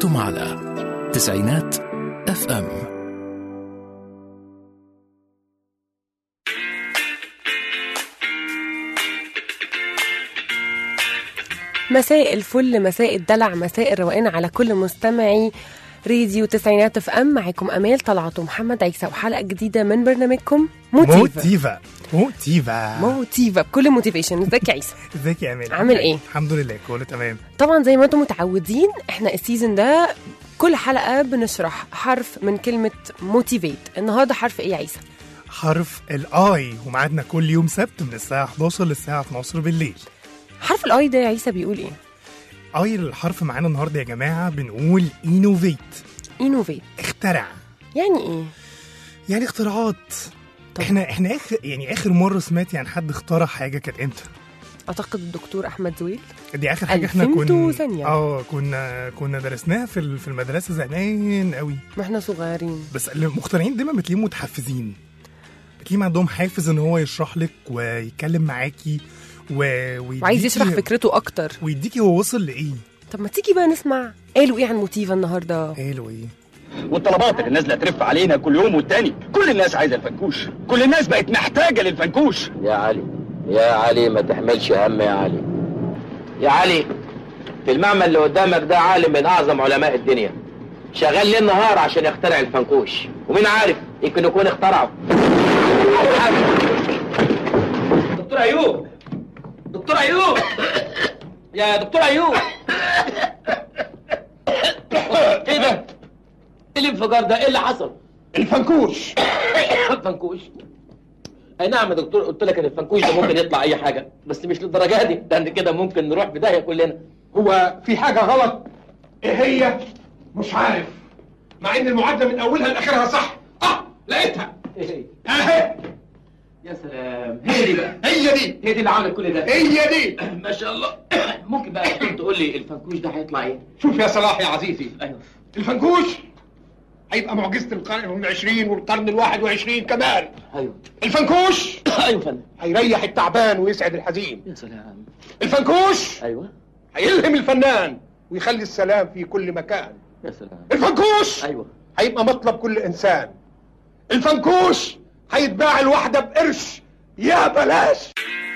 أنتم على تسعينات اف ام مساء الفل مساء الدلع مساء الروقان على كل مستمعي راديو تسعينات اف ام معاكم امال طلعت ومحمد عيسى وحلقه جديده من برنامجكم موتيفا موتيفا موتيفا موتيفا بكل موتيفيشن ازيك يا عيسى ازيك يا امال عامل ايه؟ الحمد لله كله تمام طبعا زي ما انتم متعودين احنا السيزون ده كل حلقه بنشرح حرف من كلمه موتيفيت النهارده حرف ايه يا عيسى حرف الاي وميعادنا كل يوم سبت من الساعه 11 للساعه 12 بالليل حرف الاي ده يا عيسى بيقول ايه اي الحرف معانا النهارده يا جماعه بنقول انوفيت انوفيت اخترع يعني ايه يعني اختراعات طب. احنا احنا اخر يعني اخر مره سمعتي عن حد اخترع حاجه كانت امتى اعتقد الدكتور احمد زويل دي اخر حاجه احنا ألفين كنا ثانية. اه كنا كنا درسناها في ال- في المدرسه زمان قوي ما احنا صغيرين بس المخترعين دايما بتلاقيهم متحفزين بتلاقيهم عندهم حافز ان هو يشرح لك ويتكلم معاكي و... ويديكي- وعايز يشرح فكرته اكتر ويديكي هو وصل لايه طب ما تيجي بقى نسمع قالوا ايه عن موتيفا النهارده قالوا ايه والطلبات اللي نازله ترف علينا كل يوم والتاني كل الناس عايزه الفنكوش كل الناس بقت محتاجه للفنكوش يا علي يا علي ما تحملش هم يا علي يا علي في المعمل اللي قدامك ده عالم من اعظم علماء الدنيا شغال ليل نهار عشان يخترع الفنكوش ومين عارف يمكن يكون اخترعه دكتور ايوب دكتور ايوب يا دكتور ايوب ايه ده ايه الانفجار ده ايه اللي حصل الفنكوش فنكوش اي نعم يا دكتور قلت لك ان الفنكوش ده ممكن يطلع اي حاجه بس مش للدرجه دي ده كده ممكن نروح في داهيه كلنا هو في حاجة غلط ايه هي مش عارف مع ان المعادلة من اولها لاخرها صح اه لقيتها ايه هي اهي يا سلام هي دي بقى هي دي هي دي اللي عملت كل ده هي دي ما شاء الله ممكن بقى كنت تقول لي الفنكوش ده هيطلع ايه شوف يا صلاح يا عزيزي ايوه الفنكوش هيبقى معجزة القرن العشرين والقرن الواحد وعشرين كمان ايوه الفنكوش ايوه فندم هيريح التعبان ويسعد الحزين يا سلام الفنكوش ايوه هيلهم الفنان ويخلي السلام في كل مكان يا سلام الفنكوش ايوه هيبقى مطلب كل انسان الفنكوش هيتباع الواحدة بقرش يا بلاش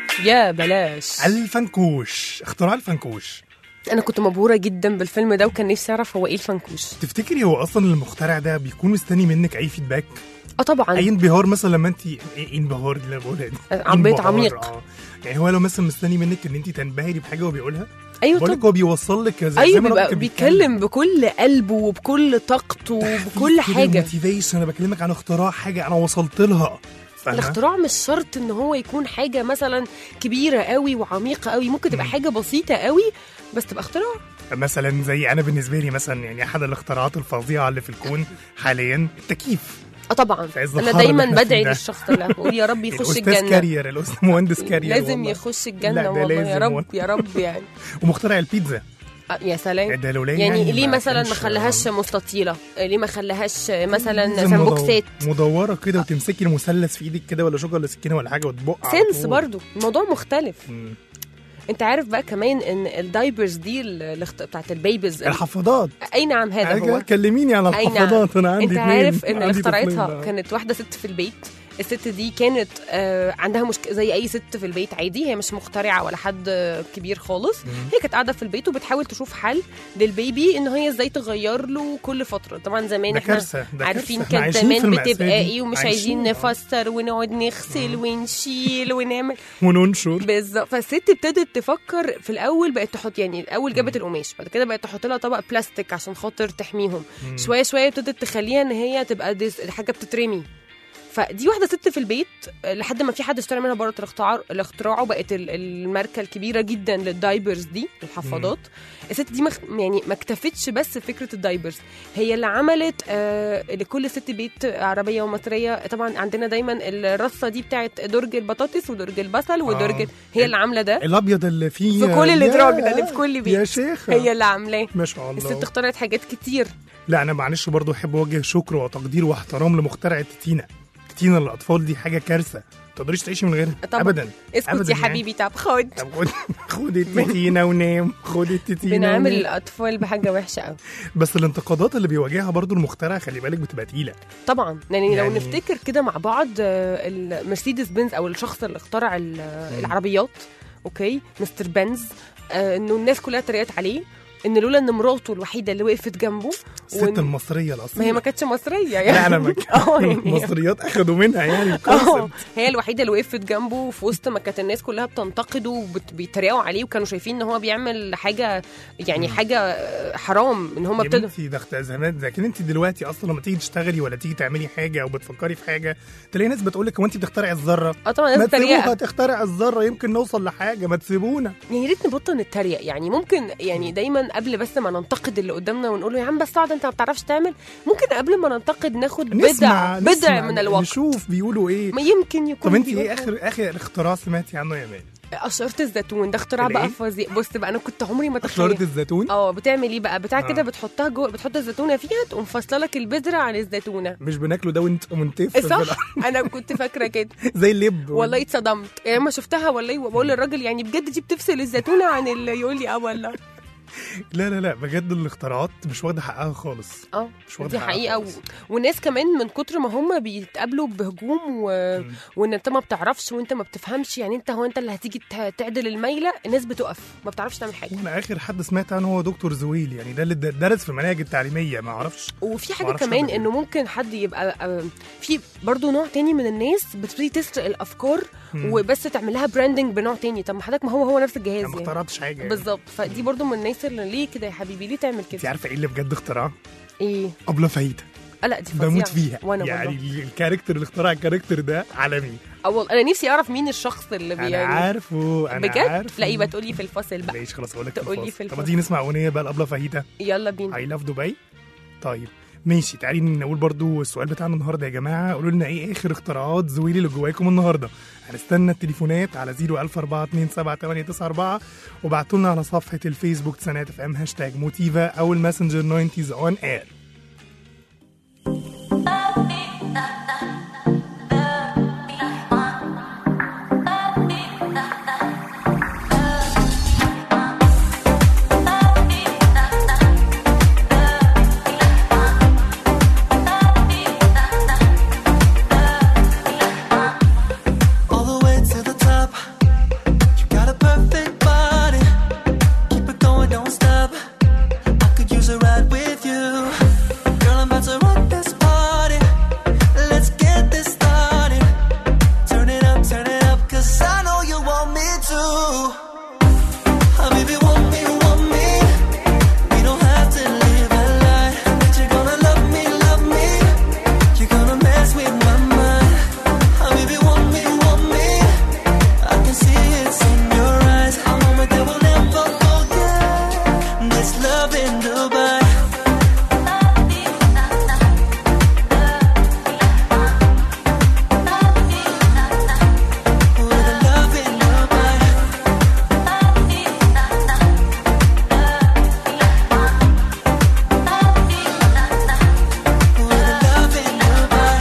يا بلاش الفنكوش اختراع الفنكوش انا كنت مبهوره جدا بالفيلم ده وكان نفسي اعرف هو ايه الفنكوش تفتكري هو اصلا المخترع ده بيكون مستني منك اي فيدباك اه طبعا اي انبهار مثلا لما انت ايه انبهار اللي انا بقولها دي عبيط انبهار، عميق. آه. يعني هو لو مثلا مستني منك ان انت تنبهري بحاجه هو بيقولها ايوه بقول لك طب هو بيوصل لك زي ايوه زي ما بيبقى ربك بيتكلم بكل قلبه وبكل طاقته وبكل حاجه موتيفيشن انا بكلمك عن اختراع حاجه انا وصلت لها فاهمة؟ الاختراع مش شرط ان هو يكون حاجه مثلا كبيره قوي وعميقه قوي ممكن تبقى حاجه بسيطه قوي بس تبقى اختراع مثلا زي انا بالنسبه لي مثلا يعني احد الاختراعات الفظيعه اللي في الكون حاليا التكييف اه طبعا في عز انا الحر دايما اللي احنا بدعي فيه ده. للشخص اللي هقول يا رب يخش الاستاذ الجنه كارير الاستاذ مهندس كارير لازم والله. يخش لا، الجنه ده والله يا لازم رب والله. يا رب يعني ومخترع البيتزا آه، يا سلام ده لولا يعني ليه ما مثلا ما كانش- خلاهاش مستطيله ليه ما خلاهاش مثلا لازم سمبوكسات مدو- مدوره كده وتمسكي المثلث في ايدك كده ولا شوكه ولا سكينه ولا حاجه وتبق على سنس طول. برضو الموضوع مختلف مم. انت عارف بقى كمان ان الدايبرز دي ال- الاخت- بتاعت البيبيز الحفاضات اي نعم هذا هو كلميني عن اي نعم الحفاضات انا عندي انت اتنين. عارف ان عندي اللي اخترعتها طفلين. كانت واحده ست في البيت الست دي كانت آه عندها مشكله زي اي ست في البيت عادي هي مش مخترعه ولا حد آه، كبير خالص هي كانت قاعده في البيت وبتحاول تشوف حل للبيبي ان هي ازاي تغير له كل فتره طبعا زمان ده احنا كارثة، ده عارفين كارثة. احنا كان عايشين في زمان المأساة بتبقى دي. ايه ومش عايشين، عايزين آه. نفسر ونقعد نغسل ونشيل ونعمل وننشر بالظبط فالست ابتدت تفكر في الاول بقت تحط يعني الاول جابت القماش بعد كده بقت تحط لها طبق بلاستيك عشان خاطر تحميهم شويه شويه ابتدت تخليها ان هي تبقى ديس حاجه بتترمي فدي واحده ست في البيت آه، لحد ما في حد اشترى منها بره الاختراع الاختراع وبقت ال- الماركه الكبيره جدا للدايبرز دي الحفاضات الست دي مخ... يعني ما اكتفتش بس بفكره الدايبرز هي اللي عملت آه لكل ست بيت عربيه ومصريه طبعا عندنا دايما الرصه دي بتاعت درج البطاطس ودرج البصل ودرج آه. هي اللي عامله ده الابيض اللي فيه في كل الادراج ده يا- اللي في كل بيت يا شيخ هي اللي عاملاه ما شاء الله الست اخترعت حاجات كتير لا انا معلش برضو احب اوجه شكر وتقدير واحترام لمخترع التتينا التتينا للاطفال دي حاجه كارثه تقدريش تعيشي من غيرها طبعا. ابدا اسكت أبداً يا يعني. حبيبي طب خد طب خد خد التتينه ونام خد التتينه بنعمل ونام. الاطفال بحاجه وحشه قوي بس الانتقادات اللي بيواجهها برضو المخترع خلي بالك بتبقى تقيله طبعا يعني, لو يعني- نفتكر كده مع بعض آه، المرسيدس بنز او الشخص اللي اخترع ال- العربيات اوكي مستر بنز آه، انه الناس كلها اتريقت عليه ان لولا ان مراته الوحيده اللي وقفت جنبه الست وإن- المصريه ما هي الاصليه ما كانتش مصريه يعني لا انا مك... اه يعني المصريات اخدوا منها يعني اه الكونسبت هي الوحيده اللي وقفت جنبه في وسط ما كانت الناس كلها بتنتقده وبيتريقوا عليه وكانوا شايفين ان هو بيعمل حاجه يعني حاجه آه، حرام ان هم يا ابتدوا بنتي ده اخت- زمان لكن انت دلوقتي اصلا لما تيجي تشتغلي ولا تيجي تعملي حاجه او بتفكري في حاجه تلاقي ناس بتقول لك هو انت بتخترعي الذره اه طبعا ما ناس تسيبوها تريقه تخترع الذره يمكن نوصل لحاجه ما تسيبونا يعني يا ريت نبطل نتريق يعني ممكن يعني دايما قبل بس ما ننتقد اللي قدامنا ونقول له يا عم بس اقعد انت ما بتعرفش تعمل ممكن قبل ما ننتقد ناخد بدع نسمع بدع نسمع، من الواقع نشوف بيقولوا ايه ما يمكن يكون طب انت بيقول ايه اخر اخر اختراع سمعتي عنه يا مان قشرة الزيتون ده اختراع الإيه؟ بقى فظيع بص بقى انا كنت عمري ما قشرة تخيل الزيتون اه بتعمل ايه بقى بتاع آه. كده بتحطها جوه بتحط الزيتونه فيها تقوم فاصله لك البذره عن الزيتونه مش بناكله ده وانت منتف صح انا كنت فاكره كده زي اللب والله اتصدمت يعني لما شفتها والله بقول للراجل يعني بجد دي بتفصل الزيتونه عن اللي يقول لي اه والله لا لا لا بجد الاختراعات مش واخده حقها خالص اه مش واخدة دي حقها حقيقه و... خالص. والناس كمان من كتر ما هم بيتقابلوا بهجوم و... وان انت ما بتعرفش وانت ما بتفهمش يعني انت هو انت اللي هتيجي ت- تعدل الميله الناس بتقف ما بتعرفش تعمل حاجه وانا اخر حد سمعت عنه هو دكتور زويل يعني ده اللي د- درس في المناهج التعليميه ما اعرفش وفي حاجه معرفش كمان حد انه ممكن حد يبقى آه، في برضو نوع تاني من الناس بتبتدي تسرق الافكار وبس تعمل لها براندنج بنوع تاني طب ما حضرتك ما هو هو نفس الجهاز انا ما يعني اخترعتش حاجه يعني. بالظبط فدي برضو من الناس اللي ليه كده يا حبيبي ليه تعمل انت كده عارفه ايه اللي بجد اختراع ايه ابله فايده آه لا دي فظيعه بموت فيها وانا يعني والله الكاركتر اللي اخترع الكاركتر ده عالمي اول انا نفسي اعرف مين الشخص اللي بي انا عارفه انا بجد عارفه لا يبقى تقولي في الفاصل بقى ماشي خلاص اقول لك تقولي في طب الفصل. دي نسمع اغنيه بقى الابله فاهيتا يلا بينا اي لاف دبي طيب ماشي تعالي نقول برضو السؤال بتاعنا النهارده يا جماعه قولوا لنا ايه اخر اختراعات زويلي اللي جواكم النهارده هنستنى التليفونات على 010427894 وابعتوا لنا على صفحه الفيسبوك تسانات اف ام هاشتاج موتيفا او الماسنجر 90 اون اير All the way to the top. You got a perfect body. Keep it going, don't stop. I could use a ride with you. Girl, I'm about to rock this party. Let's get this started. Turn it up, turn it up, cause I know you want me to. Oh, baby, want me, want me. We don't have to live a lie. But you're gonna love me, love me. You're gonna mess with my mind. Oh, baby, want me, want me. I can see it in your eyes. A moment that we'll never forget. This love in Dubai. With a love in Dubai. With a love in Dubai.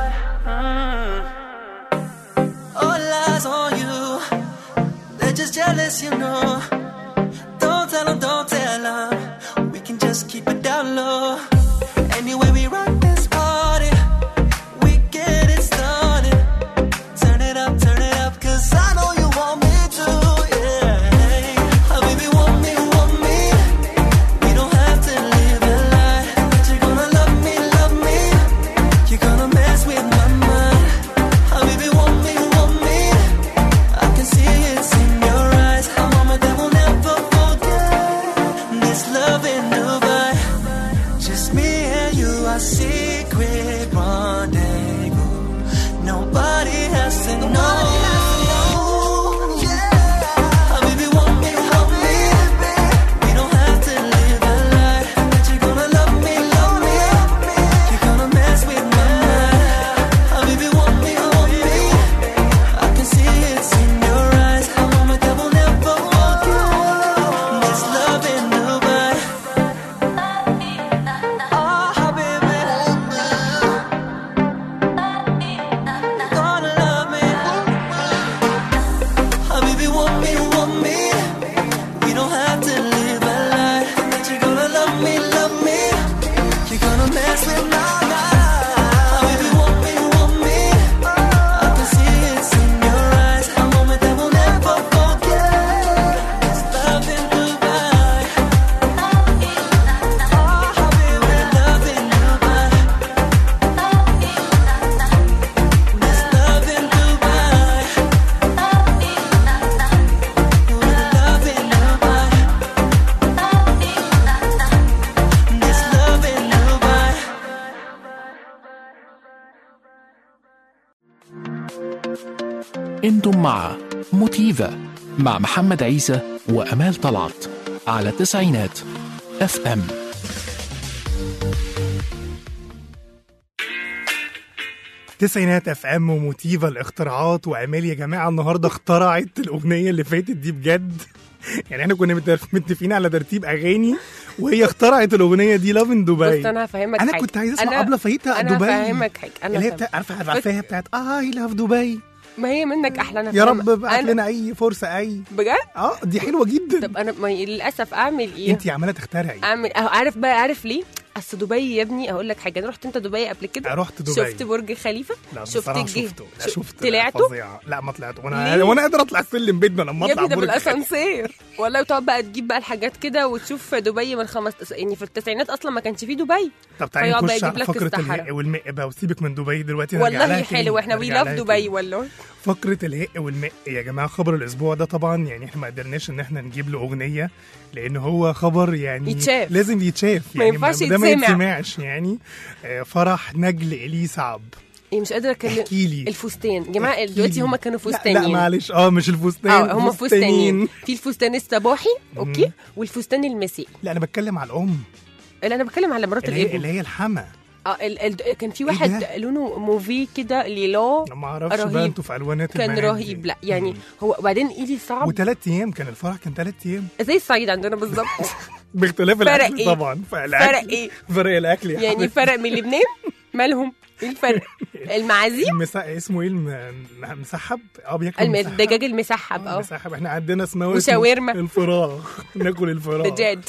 All eyes on you. They're just jealous, you know. Don't tell them, don't tell them. We can just keep it down low. Anyway, we rock this party. We get it started. Turn it up, turn it up, cause I know you want me to. Yeah. Oh, baby, want me, want me. We don't have to live a lie. But you're gonna love me, love me. You're gonna mess with my mind. Oh, baby, want me, want me. I can see it in your eyes. A moment that we'll never forget. This love in Dubai. انتم مع موتيفا مع محمد عيسى وامال طلعت على تسعينات اف ام تسعينات اف ام وموتيفا الاختراعات وامال يا جماعه النهارده اخترعت الاغنيه اللي فاتت دي بجد يعني احنا كنا متف- متفقين على ترتيب اغاني وهي اخترعت الاغنيه دي لاف ان دبي بص انا هفهمك انا حاجه كنت عايز اسمع أنا- ابله فايته انا دبي هفهمك حاجه انا اللي هي فاهم. بتاع عارفه عارفاها بتاعت اي لاف دبي ما هي منك احلى انا يا فاهمة. رب ابعت أنا- لنا اي فرصه اي بجد اه دي حلوه جدا طب انا ما للاسف اعمل ايه انت عماله تخترعي اعمل أهو عارف بقى عارف ليه اصل دبي يا ابني اقول لك حاجه انا رحت انت دبي قبل كده رحت دبي. شفت برج خليفه لا شفت بصراحة الجه شفته لا شو- شفت لا، طلعته فظيعة. لا ما طلعت وانا ليه؟ وانا قادر اطلع السلم بيتنا لما يا اطلع ابني ده برج بالاسانسير والله وتقعد بقى تجيب بقى الحاجات كده وتشوف دبي من خمس يعني في التسعينات اصلا ما كانش فيه دبي طب تعالي فيقعد بقى نخش يجيب على لك فقره الصحراء. الهق والمق بقى وسيبك من دبي دلوقتي نرجع لها والله تاني. حلو احنا وي نرجع لاف لها دبي تاني. والله فقره الهق والمق يا جماعه خبر الاسبوع ده طبعا يعني احنا ما قدرناش ان احنا نجيب له اغنيه لان هو خبر يعني يتشاف. لازم يتشاف ما يعني ينفعش ده ما يتسمع. يتسمعش يعني آه، فرح نجل اليس عب ايه مش قادره اكلم احكي لي الفستان يا جماعه احكي دلوقتي لي. هما كانوا لا- لا فستانين معلش اه مش الفستان اه هما فستانين في الفستان الصباحي اوكي مم. والفستان المسائي لا انا بتكلم على الام اللي انا بتكلم على مرات اللي هي, الابن اللي هي الحما اه ال ال كان في واحد ده؟ لونه موفي كده ليلاه أنا ما اعرفش بقى رهيب. انتوا في الوانات كان المعاد رهيب دي. لا يعني مم. هو وبعدين ايدي صعب وثلاث ايام كان الفرح كان ثلاث ايام زي الصعيد عندنا بالظبط باختلاف فرق الاكل إيه؟ طبعا فالأكل- فرق ايه فرق الاكل يا يعني حبيبي. فرق من لبنان مالهم ايه الفرق المعازيم المسا... اسمه ايه الم... مسحب اه بياكل الم- مسحب. الدجاج المسحب اه اه مسحب احنا عندنا اسمها وشاورما. اسمه الفراغ ناكل الفراغ الدجاج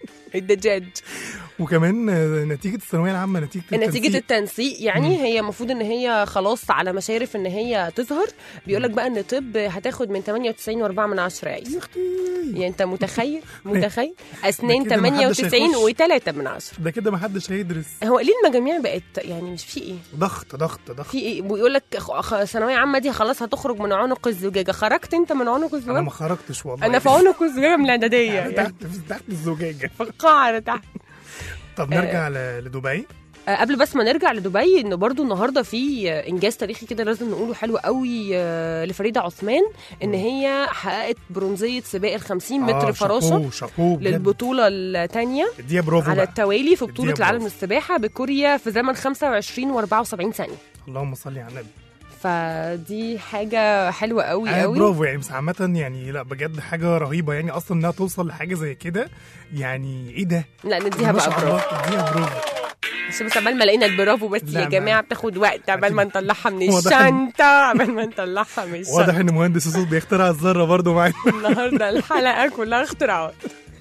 الدجاج وكمان آه، نتيجه الثانويه العامه نتيجه نتيجة التنسيق. التنسيق يعني هي المفروض ان هي خلاص على مشارف ان هي تظهر بيقول لك بقى ان طب هتاخد من 98 و4 من 10 يا عيسى يا اختي يعني انت متخيل متخيل اسنان كده محدش 98 هيخش. و3 من 10 ده كده ما حدش هيدرس هو ليه المجاميع بقت يعني مش في ايه ضغط ضغط ضغط في ايه ويقول لك خ- خ- ثانويه عامه دي خلاص هتخرج من عنق الزجاجه خرجت انت من عنق انا الزجاجه ما خرجتش والله انا في عنق الزجاجه من الاعداديه يعني يعني تحت تحت الزجاجه في القاعه تحت طب نرجع ل- لدبي آه، قبل بس ما نرجع لدبي انه برضو النهارده في آه، انجاز تاريخي كده لازم نقوله حلو قوي آه، لفريده عثمان ان هي حققت برونزيه سباق ال 50 متر آه، فراشه شابوه شابوه بجد. للبطوله الثانيه دي برافو على بقى. التوالي في بطوله اديها العالم برافو. للسباحه بكوريا في زمن 25 و74 ثانيه اللهم صل على النبي فدي حاجه حلوه قوي آه قوي برافو يعني بس عامة يعني لا بجد حاجة رهيبة يعني أصلا إنها توصل لحاجة زي كده يعني إيه ده؟ لا نديها ما بقى شاء الله، برافو اديها برافو بس بس عبال ما لقينا البرافو بس لا، يا ما- جماعه بتاخد وقت عبال ما نطلعها من واضح إن- الشنطه عبال ما نطلعها من الشنطه واضح إن مهندس الصوت بيخترع الذرة برضه معانا النهارده الحلقه كلها اختراعات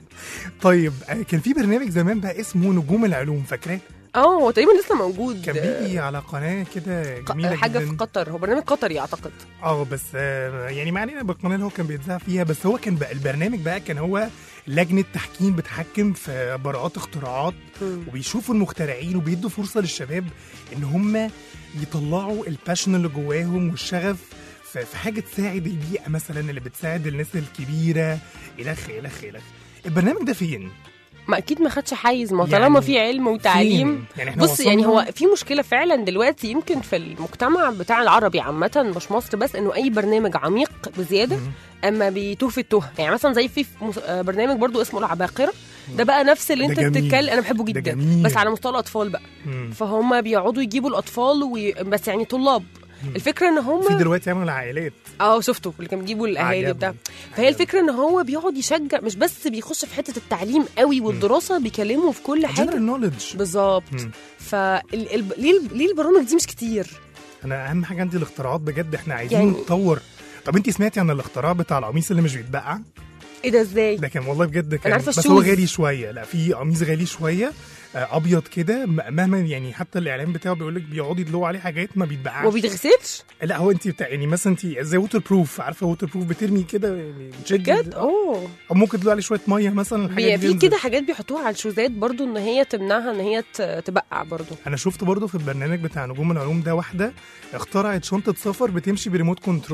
طيب آه، كان في برنامج زمان بقى اسمه نجوم العلوم فاكراه؟ اه هو تقريبا لسه موجود كان بيجي على قناة كده ق- جميلة حاجه جدا في قطر هو برنامج قطري اعتقد اه بس آه يعني ما علينا بالقناه اللي هو كان بيتذاع فيها بس هو كان بقى البرنامج بقى كان هو لجنه تحكيم بتحكم في براءات اختراعات وبيشوفوا المخترعين وبيدوا فرصه للشباب ان هم يطلعوا الباشن اللي جواهم والشغف في في حاجه تساعد البيئه مثلا اللي بتساعد الناس الكبيره الخ الخ الخ البرنامج ده فين؟ ما اكيد ما خدش حيز ما يعني طالما في علم وتعليم فين؟ يعني احنا بص يعني وصلنا- هو في مشكله فعلا دلوقتي يمكن في المجتمع بتاع العربي عامه مش مصر بس انه اي برنامج عميق بزياده مم. اما بيتوه في التوه يعني مثلا زي في مس- آه، برنامج برضو اسمه العباقره ده بقى نفس اللي ده انت جميل. بتتكلم انا بحبه ده جدا جميل. بس على مستوى الاطفال بقى مم. فهم بيقعدوا يجيبوا الاطفال وي... بس يعني طلاب الفكره ان هم في دلوقتي عملوا العائلات اه شفته اللي كان بيجيبوا الاهالي عجبني. بتاع فهي الفكره ان هو بيقعد يشجع مش بس بيخش في حته التعليم قوي والدراسه بيكلموا في كل حاجه جنرال نوليدج بالظبط مم. ف ال... ال... ليه ليه البرامج دي مش كتير انا اهم حاجه عندي الاختراعات بجد احنا عايزين يعني- نطور طب انت سمعتي عن الاختراع بتاع القميص اللي مش بيتبقع ايه ده ازاي ده كان والله بجد كان عارفة بس هو الشوز. غالي شويه لا في قميص غالي شويه آه، ابيض كده م- مهما يعني حتى الاعلان بتاعه بيقول لك بيقعدوا يدلقوا عليه حاجات ما بيتبقعش وما بيتغسلش لا هو انت بتاع يعني مثلا انت زي ووتر بروف عارفه ووتر بروف بترمي كده يعني بتشد بجد اوه او ممكن تدلق عليه شويه ميه مثلا الحاجه بي- دي في تنزل. كده حاجات بيحطوها على الشوزات برضو ان هي تمنعها ان هي ت- تبقع برضو انا شفت برضه في البرنامج بتاع نجوم العلوم ده واحده اخترعت شنطه سفر بتمشي بريموت كنترول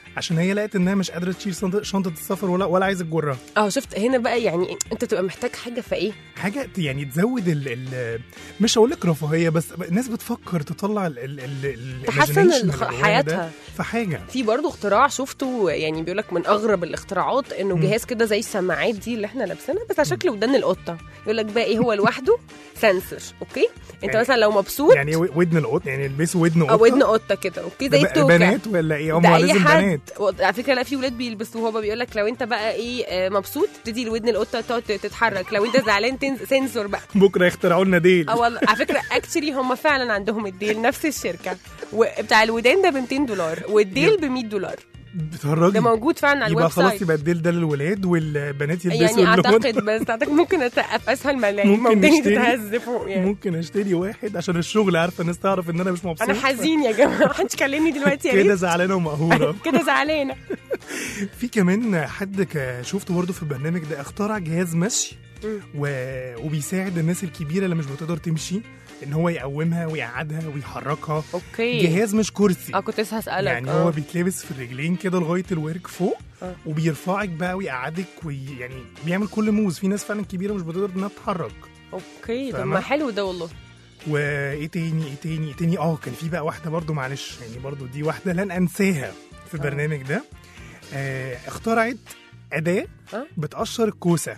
عشان هي لقت انها مش قادره تشيل شنطه شنطة السفر ولا ولا عايزه تجرها اه شفت هنا بقى يعني انت تبقى محتاج حاجه فايه حاجه ت- يعني تزود ال ال مش هقول لك رفاهيه بس الناس بتفكر تطلع ال ال ال ال تحسن imagination اللي الخ- جواها حياتها. ده في حاجه في برضه اختراع شفته يعني بيقول لك من اغرب الاختراعات انه مم. جهاز كده زي السماعات دي اللي احنا لابسينها بس على شكل ودان القطه يقول لك بقى ايه هو لوحده سنسور اوكي انت يعني- مثلا لو مبسوط يعني و- ودن القط يعني يلبسوا ودن قطه او ودن قطه كده اوكي ده زي ب- التوكه بنات ولا ايه هم ده اي لازم حد بنات على فكره لا في ولاد بيلبسوه هو بيقول لك لو انت بقى ايه آه، مبسوط تبتدي الودن القطه تقعد تتحرك لو انت زعلان تنز... سنسور بقى بكره يخترعوا لنا ديل اه والله على فكره اكشلي هم فعلا عندهم الديل نفس الشركه وبتاع الودان ده ب 200 دولار والديل ب 100 دولار بتهرجي ده موجود فعلا على يبقى الويب خلاص سايت يبقى الديل ده للولاد والبنات يلبسوا يعني اللي هو- اعتقد بس اعتقد ممكن اسقف اسهل ملايين ممكن ممكن نشتري. تتهز فوق يعني ممكن اشتري واحد عشان الشغل عارفه الناس تعرف ان انا مش مبسوط انا حزين يا جماعه محدش كلمني دلوقتي يا كده ريت زعلانه ومقهوره كده زعلانه في كمان حد ك- شفته برضه في البرنامج ده اخترع جهاز مشي مم. و... وبيساعد الناس الكبيره اللي مش بتقدر تمشي ان هو يقومها ويقعدها ويحركها اوكي جهاز مش كرسي اه كنت لسه هسألك يعني آه. هو بيتلبس في الرجلين كده لغايه الورك فوق آه. وبيرفعك بقى ويقعدك ويعني بيعمل كل موز في ناس فعلا كبيره مش بتقدر انها تتحرك اوكي طب فاهمة؟ ما حلو ده والله وايه تاني ايه تاني ايه تاني اه كان في بقى واحده برضو معلش يعني برضو دي واحده لن انساها في البرنامج ده آه اخترعت اداه آه. بتقشر الكوسه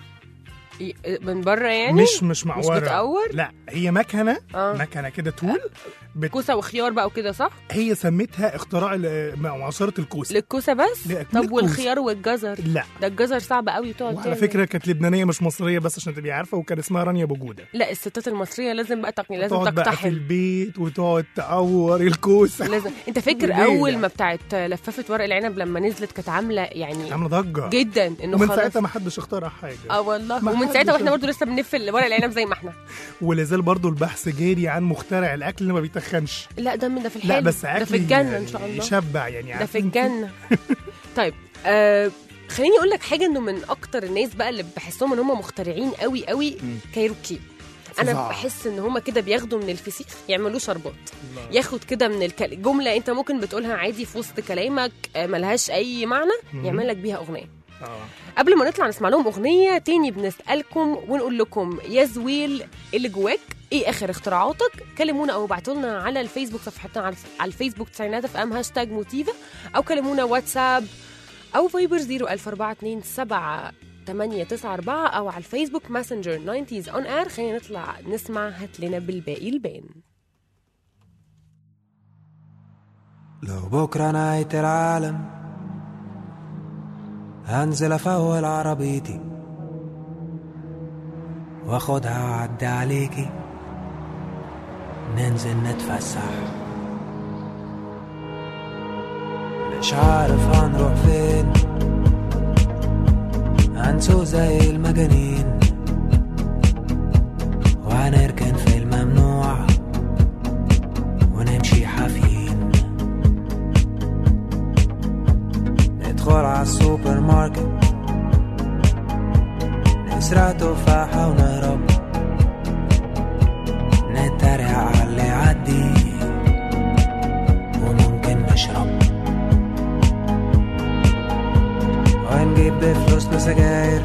ي- من بره يعني مش مش معوره بتقور؟ لا هي مكنه اه مكنه كده تول بت... كوسه وخيار بقى وكده صح هي سمتها اختراع ال- معصره الكوسه للكوسه بس لا، طب للكوسة. والخيار والجزر لا ده الجزر صعب قوي تقعد وعلى تعمل. فكره كانت لبنانيه مش مصريه بس عشان تبقي عارفه وكان اسمها رانيا بوجوده لا الستات المصريه لازم بقى تقني لازم تقعد بقى في تقتحم البيت وتقعد تقور الكوسه لازم انت فاكر ليلة. اول ما بتاعت لفافه ورق العنب لما نزلت كانت عامله يعني عامله ضجه جدا انه ومن خلاص ساعتها ما حدش اخترع حاجه اه والله ما ومن حدش ساعتها واحنا عارف. برضو لسه بنقفل ورق العنب زي ما احنا ولازال برضو البحث جاري عن مخترع الاكل اللي ما بيتخنش لا ده من ده في الحلو لا بس اكل ده في الجنه ان شاء الله يشبع يعني ده عارف في انت؟ الجنه طيب آه خليني اقول لك حاجه انه من اكتر الناس بقى اللي بحسهم ان هم مخترعين قوي قوي كايروكي انا فظاع. بحس ان هم كده بياخدوا من الفسيخ يعملوه شربات ياخد كده من الكل... جمله انت ممكن بتقولها عادي في وسط كلامك آه، ملهاش اي معنى مم. يعمل لك بيها اغنيه اه قبل ما نطلع نسمع لهم اغنيه تاني بنسالكم ونقول لكم يا زويل اللي جواك ايه اخر اختراعاتك كلمونا او ابعتوا لنا على الفيسبوك صفحتنا على على الفيسبوك تسعينات اف ام هاشتاج موتيفا او كلمونا واتساب او فايبر 00427 894 او على الفيسبوك ماسنجر 90s اون اير خلينا نطلع نسمع هات لنا بالباقي البان لو بكرة نهاية العالم هنزل أفول عربيتي واخدها وأعدي عليكي ننزل نتفسح مش عارف هنروح فين هنسوق زي المجانين وهنركن في الممنوع ونمشي حافيين ندخل على السوبر ماركت نسرق تفاحة ونهرب نتريق على اللي يعدي وممكن نشرب ونجيب بفلوسنا سجاير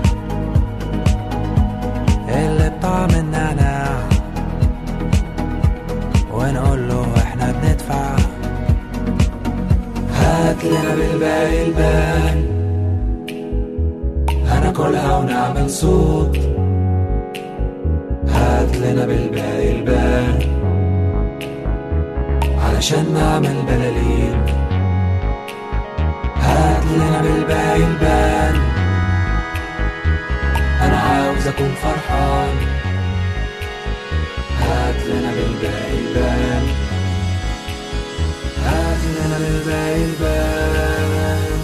اللي بطعم النعناع ونقول له احنا بندفع هات لنا بالباقي البان هناكلها ونعمل صوت هات لنا بالباقي البان علشان نعمل بلالين هات لنا بالباقي البان انا عاوز اكون فرحان هات لنا بالباقي البان هات لنا بالباقي البان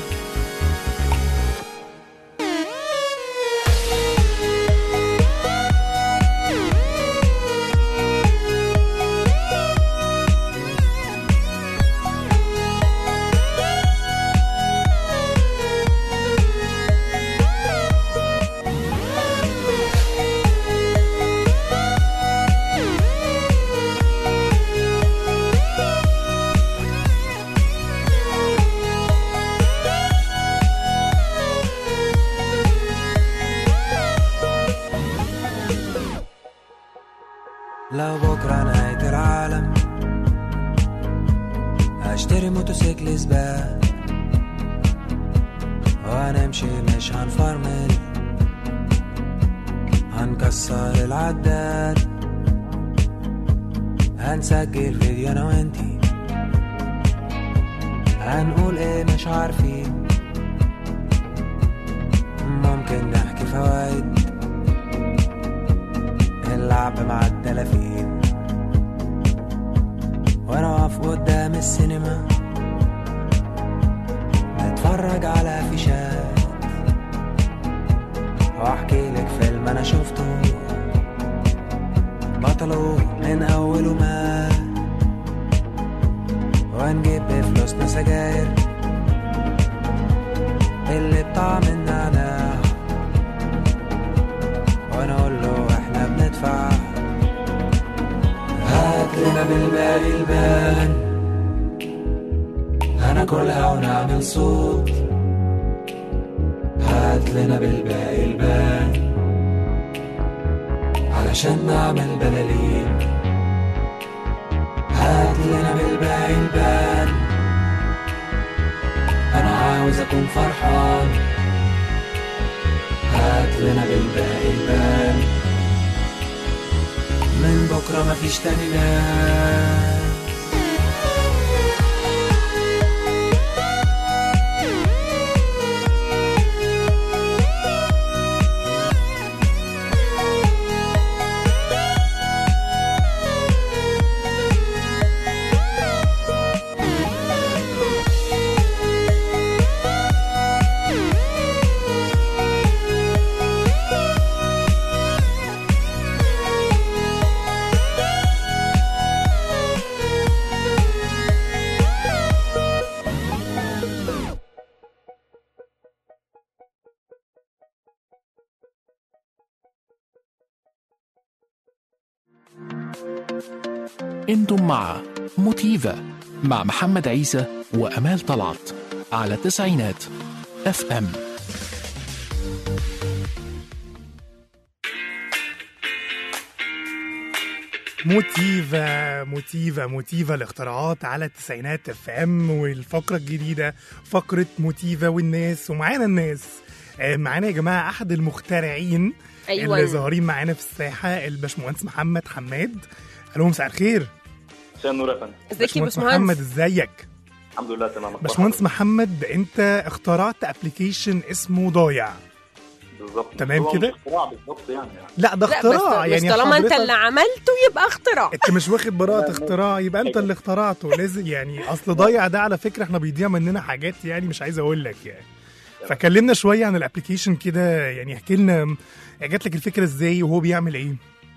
لو بكرة نهاية العالم هشتري موتوسيكل سباق وهنمشي مش هنفرمل هنكسر العداد هنسجل فيديو انا وانتي هنقول ايه مش عارفين ممكن نحكي فوايد اللعب مع الدلافين وانا واقف قدام السينما نتفرج على افيشات واحكي لك فيلم انا شفته بطله من اوله مات ونجيب بفلوسنا سجاير اللي بطعم النعناع ونقول له احنا بندفع هات لنا بالباقي البان هناكلها ونعمل صوت هات لنا بالباقي البان علشان نعمل بلالين هات لنا بالباقي البان انا عاوز اكون فرحان هات لنا بالباقي البان من بكره مفيش تاني ناس انتم مع موتيفا مع محمد عيسى وأمال طلعت على تسعينات اف ام موتيفا موتيفا موتيفا الاختراعات على التسعينات اف ام والفقره الجديده فقره موتيفا والناس ومعانا الناس آه، معانا يا جماعه احد المخترعين أيوة. اللي ظاهرين معانا في الساحه الباشمهندس محمد حماد الو مساء الخير مساء النور يا فندم ازيك يا محمد باشمهندس ازيك الحمد لله تمام باشمهندس محمد انت اخترعت ابلكيشن اسمه ضايع بالظبط تمام هو كده؟ مش اختراع بالظبط يعني, يعني. لا ده لا اختراع بس, يعني بس طالما انت حضرتك- اللي عملته يبقى اختراع انت مش واخد براءة اختراع يبقى انت اللي اخترعته لازم يعني اصل ضايع ده على فكرة احنا بيضيع مننا حاجات يعني مش عايز اقول لك يعني فكلمنا شوية عن الابلكيشن كده يعني احكي لنا جات لك الفكرة ازاي وهو بيعمل ايه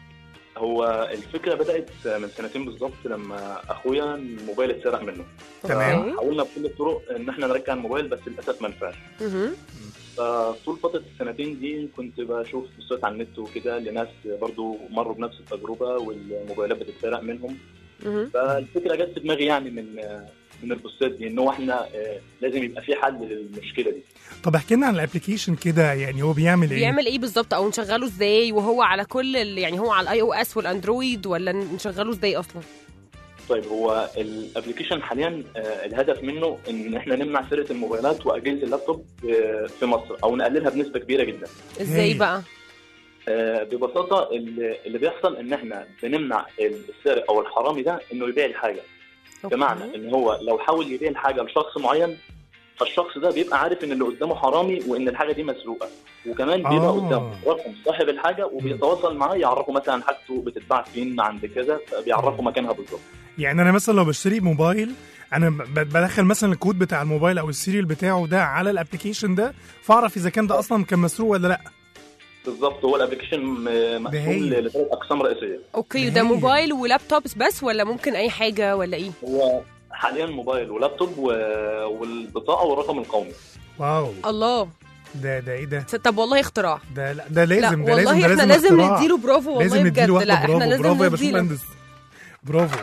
هو الفكره بدات من سنتين بالظبط لما اخويا الموبايل اتسرق منه تمام. حاولنا بكل الطرق ان احنا نرجع الموبايل بس للاسف ما نفعش مهم. فطول فتره السنتين دي كنت بشوف بوستات على النت وكده لناس برضو مروا بنفس التجربه والموبايلات بتتسرق منهم مهم. فالفكره جت في دماغي يعني من من البوستات دي ان هو احنا آه، لازم يبقى في حل للمشكله دي طب احكي لنا عن الابلكيشن كده يعني هو بيعمل ايه بيعمل ايه بالظبط او نشغله ازاي وهو على كل ال... يعني هو على الاي او اس والاندرويد ولا نشغله ازاي اصلا طيب هو الابلكيشن حاليا آه، الهدف منه ان احنا نمنع سرقه الموبايلات واجهزه اللابتوب آه، في مصر او نقللها بنسبه كبيره جدا ازاي هاي. بقى آه، ببساطه اللي اللي بيحصل ان احنا بنمنع السارق او الحرامي ده انه يبيع الحاجه أوكي. بمعنى ان هو لو حاول يبيع الحاجه لشخص معين فالشخص ده بيبقى عارف ان اللي قدامه حرامي وان الحاجه دي مسروقه وكمان بيبقى آه. قدامه رقم صاحب الحاجه وبيتواصل معاه يعرفه مثلا حاجته بتتباع فين عند كذا فبيعرفه مكانها بالظبط يعني انا مثلا لو بشتري موبايل انا ب- بدخل مثلا الكود بتاع الموبايل او السيريال بتاعه ده على الابلكيشن ده فاعرف اذا كان ده اصلا كان مسروق ولا لا بالظبط هو الابلكيشن م- هايل. مقسوم لثلاث اقسام رئيسيه اوكي ده هايل. موبايل ولابتوبس بس ولا ممكن اي حاجه ولا ايه هو حاليا موبايل ولابتوب و... والبطاقه والرقم القومي واو الله ده ده ايه ده طب والله اختراع ده لا ده لا لازم ده والله لازم ده احنا لازم لازم اختراع. نديله برافو والله لازم بجد نديله واحدة لا احنا برافو لازم برافو يا نديله باشمهندس برافو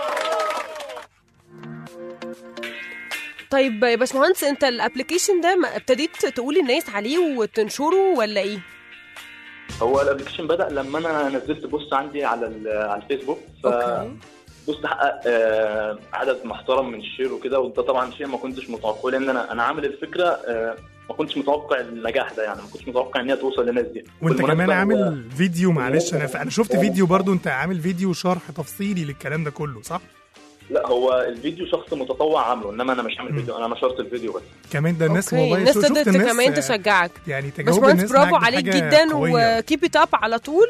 طيب يا باشمهندس انت الابلكيشن ده ما ابتديت تقول الناس عليه وتنشره ولا ايه هو الابلكيشن بدا لما انا نزلت بوست عندي على ال- على الفيسبوك ف اوكي بوست حقق آه، عدد محترم من الشير وكده وده طبعا شيء ما كنتش متوقعه لان انا انا عامل الفكره آه، ما كنتش متوقع النجاح ده يعني ما كنتش متوقع ان هي توصل للناس دي وانت بالمناسبة كمان هو- عامل فيديو معلش انا انا شفت فيديو برضو انت عامل فيديو شرح تفصيلي للكلام ده كله صح لا هو الفيديو شخص متطوع عامله انما انا مش عامل مم. فيديو انا نشرت الفيديو بس كمان ده الناس اوكي والله الناس شو- شفت تقدر الناس كمان آه، تشجعك يعني تجاوب باشمهندس الناس برافو معاك دي عليك حاجة جدا قوية. وكيب ات اب على طول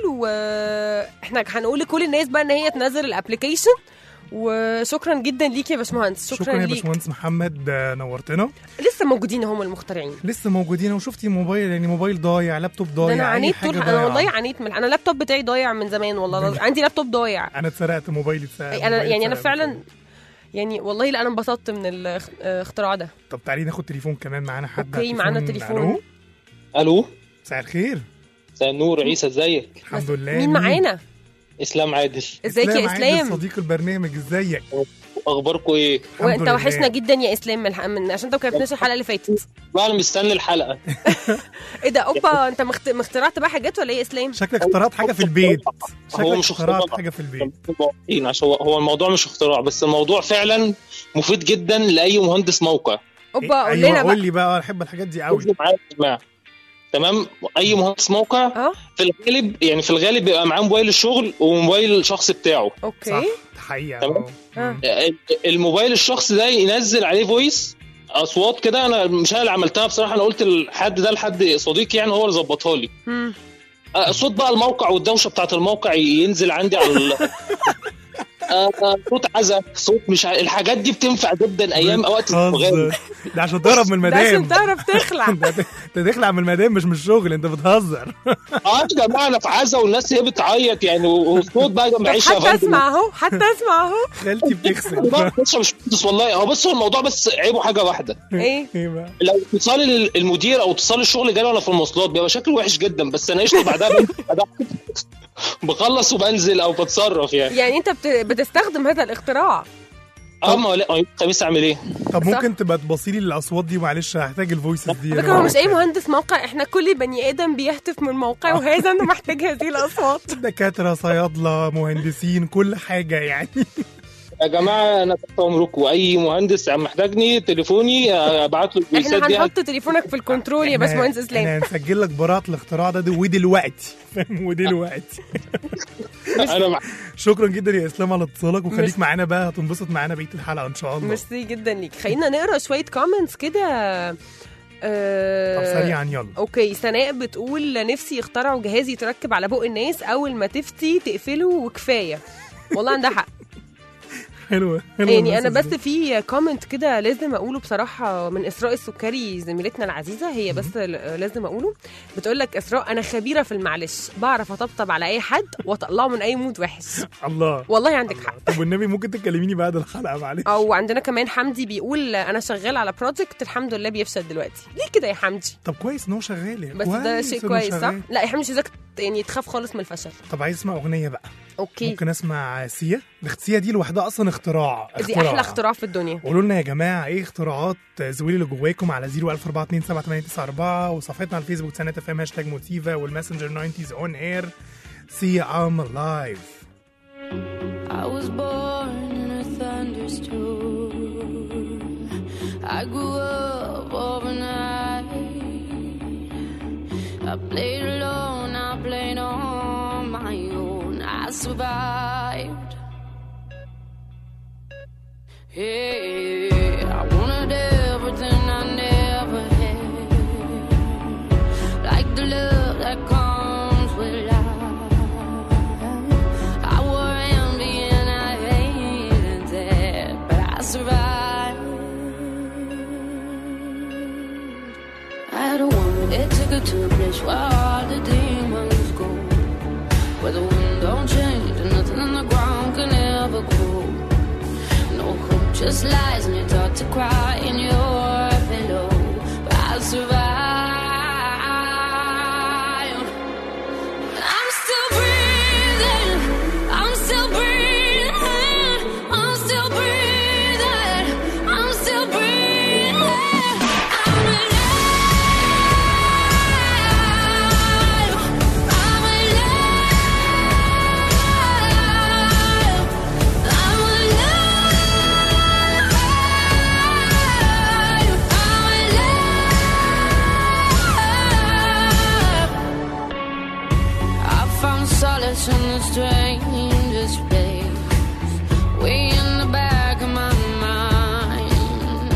واحنا هنقول لكل الناس بقى ان هي تنزل الابلكيشن وشكرا جدا ليك يا باشمهندس شكرا, شكرا يا ليك باشمهندس محمد آه، نورتنا لسه موجودين هم المخترعين لسه موجودين وشفتي موبايل يعني موبايل ضايع لابتوب ده ضايع انا أي عانيت حاجة طول انا ضايعة. والله عانيت من انا اللابتوب بتاعي ضايع من زمان والله العظيم. عندي لابتوب ضايع انا اتسرقت موبايلي اتسرق انا موبايلي يعني انا اتسرق فعلا يعني والله لا انا انبسطت من الاختراع ده طب تعالي ناخد تليفون كمان معانا حد على اوكي معانا تليفون ألو؟ الو مساء الخير مساء النور عيسى ازيك الحمد لله مين معانا اسلام عادل ازيك يا عادل اسلام صديق البرنامج ازيك اخباركم ايه الحمد وانت لله. وحشنا جدا يا اسلام من, الح- من عشان انت ما كتبتش الحلقه اللي فاتت بقى انا مستني الحلقه ايه ده اوبا انت مخت... مخترعت بقى حاجات ولا ايه يا اسلام شكلك اخترعت حاجه في البيت هو شكلك مش اخترعت اختراع. حاجه في البيت واضحين عشان هو- هو الموضوع مش اختراع بس الموضوع فعلا مفيد جدا لاي مهندس موقع اوبا قول ايوه لنا قول بقى لي بقى انا بحب الحاجات دي قوي ركزوا معايا يا جماعه تمام اي مهندس موقع اه في الغالب يعني في الغالب بيبقى معاه موبايل الشغل وموبايل الشخص بتاعه صح اوكي حقيقه تمام. آه. ها. الموبايل الشخص ده ينزل عليه فويس اصوات كده انا مش انا اللي عملتها بصراحه انا قلت لحد ده لحد صديقي يعني هو اللي ظبطها لي مم. آه، صوت بقى الموقع والدوشه بتاعت الموقع ينزل عندي على ال... آه، آه، صوت عزا صوت مش ع... الحاجات دي بتنفع جدا ايام وقت الشغل بتهزر. ده عشان تهرب من ده عشان المدام تعرف تخلع ده انت تخلع من المدام مش من الشغل انت بتهزر اه يا جماعه انا في عزا والناس هي بتعيط يعني والصوت بقى طب معيش يا حتى فندم اسمع اهو حتى اسمع اهو خالتي بتغسل الموضوع بص مش مهندس والله هو بص هو الموضوع بس عيبه حاجه واحده ايه ايه بقى لو اتصال المدير او اتصال الشغل جالي وانا في المواصلات بيبقى شكله وحش جدا بس انا قشطه بعدها بنزل- بعدها بخلص وبنزل او بتصرف يعني يعني انت بت... بتستخدم هذا الاختراع اه ما لا يوم الخميس اعمل ايه؟ طب صح. ممكن تبقى تبصي لي الاصوات دي معلش هحتاج الفويسز دي على فكره هو مش اي مهندس موقع احنا كل بني ادم بيهتف من موقع وهذا انه محتاج هذه الاصوات دكاتره صيادله مهندسين كل حاجه يعني يا جماعه انا تحت امركم اي مهندس عم محتاجني تليفوني ابعت له الفويسات احنا دي هنحط تليفونك في الكنترول يا إحنا- باشمهندس احنا اسلام هنسجل لك براءه الاختراع ده, ده ودلوقتي فاهم ودلوقتي انا مع... شكرا جدا يا اسلام على اتصالك وخليك مش- معانا بقى هتنبسط معانا بقيه الحلقه ان شاء الله ميرسي جدا ليك خلينا نقرا شويه كومنتس كده آه، طب سريعا يلا اوكي سناء بتقول نفسي يخترعوا جهاز يتركب على بق الناس اول ما تفتي تقفله وكفايه والله عندها حق حلوه حلوه يعني انا المسج بس دي. في كومنت كده لازم اقوله بصراحه من اسراء السكري زميلتنا العزيزه هي بس ل- لازم اقوله بتقول لك اسراء انا خبيره في المعلش بعرف اطبطب على اي حد واطلعه من اي مود وحش الله والله عندك حق طب والنبي ممكن تكلميني بعد الحلقه معلش او عندنا كمان حمدي بيقول انا شغال على بروجكت الحمد لله بيفشل دلوقتي ليه كده يا حمدي طب كويس ان هو شغال يعني بس ده شيء إنه كويس صح شغال. لا يا حمدي مش عايزاك يعني تخاف خالص من الفشل طب عايز اسمع اغنيه بقى اوكي ممكن اسمع سيا ده سيا دي لوحدها اصلا اختراع دي احلى اختراع في الدنيا قولوا لنا يا جماعه ايه اختراعات زويل اللي جواكم على 014278994 وصفحتنا على الفيسبوك سنة اف ام هاشتاج موتيفا والماسنجر 90s اون اير سي ام لايف I was born in a thunderstorm. I grew up overnight. I played alone, I played on my own. I survived. Hey, I wanted everything I never had. Like the love that comes with life. I wore envy and I hated that, but I survived. I had a woman that took her to a place where all the demons go, where the wind don't change and nothing on the ground can ever grow. No hope, just lies, and you're taught to cry in your pillow. But I survived. I'm still breathing. I'm still breathing. I'm still breathing. I'm still breathing. I'm alive. I'm us in the strangest place. Way in the back of my mind.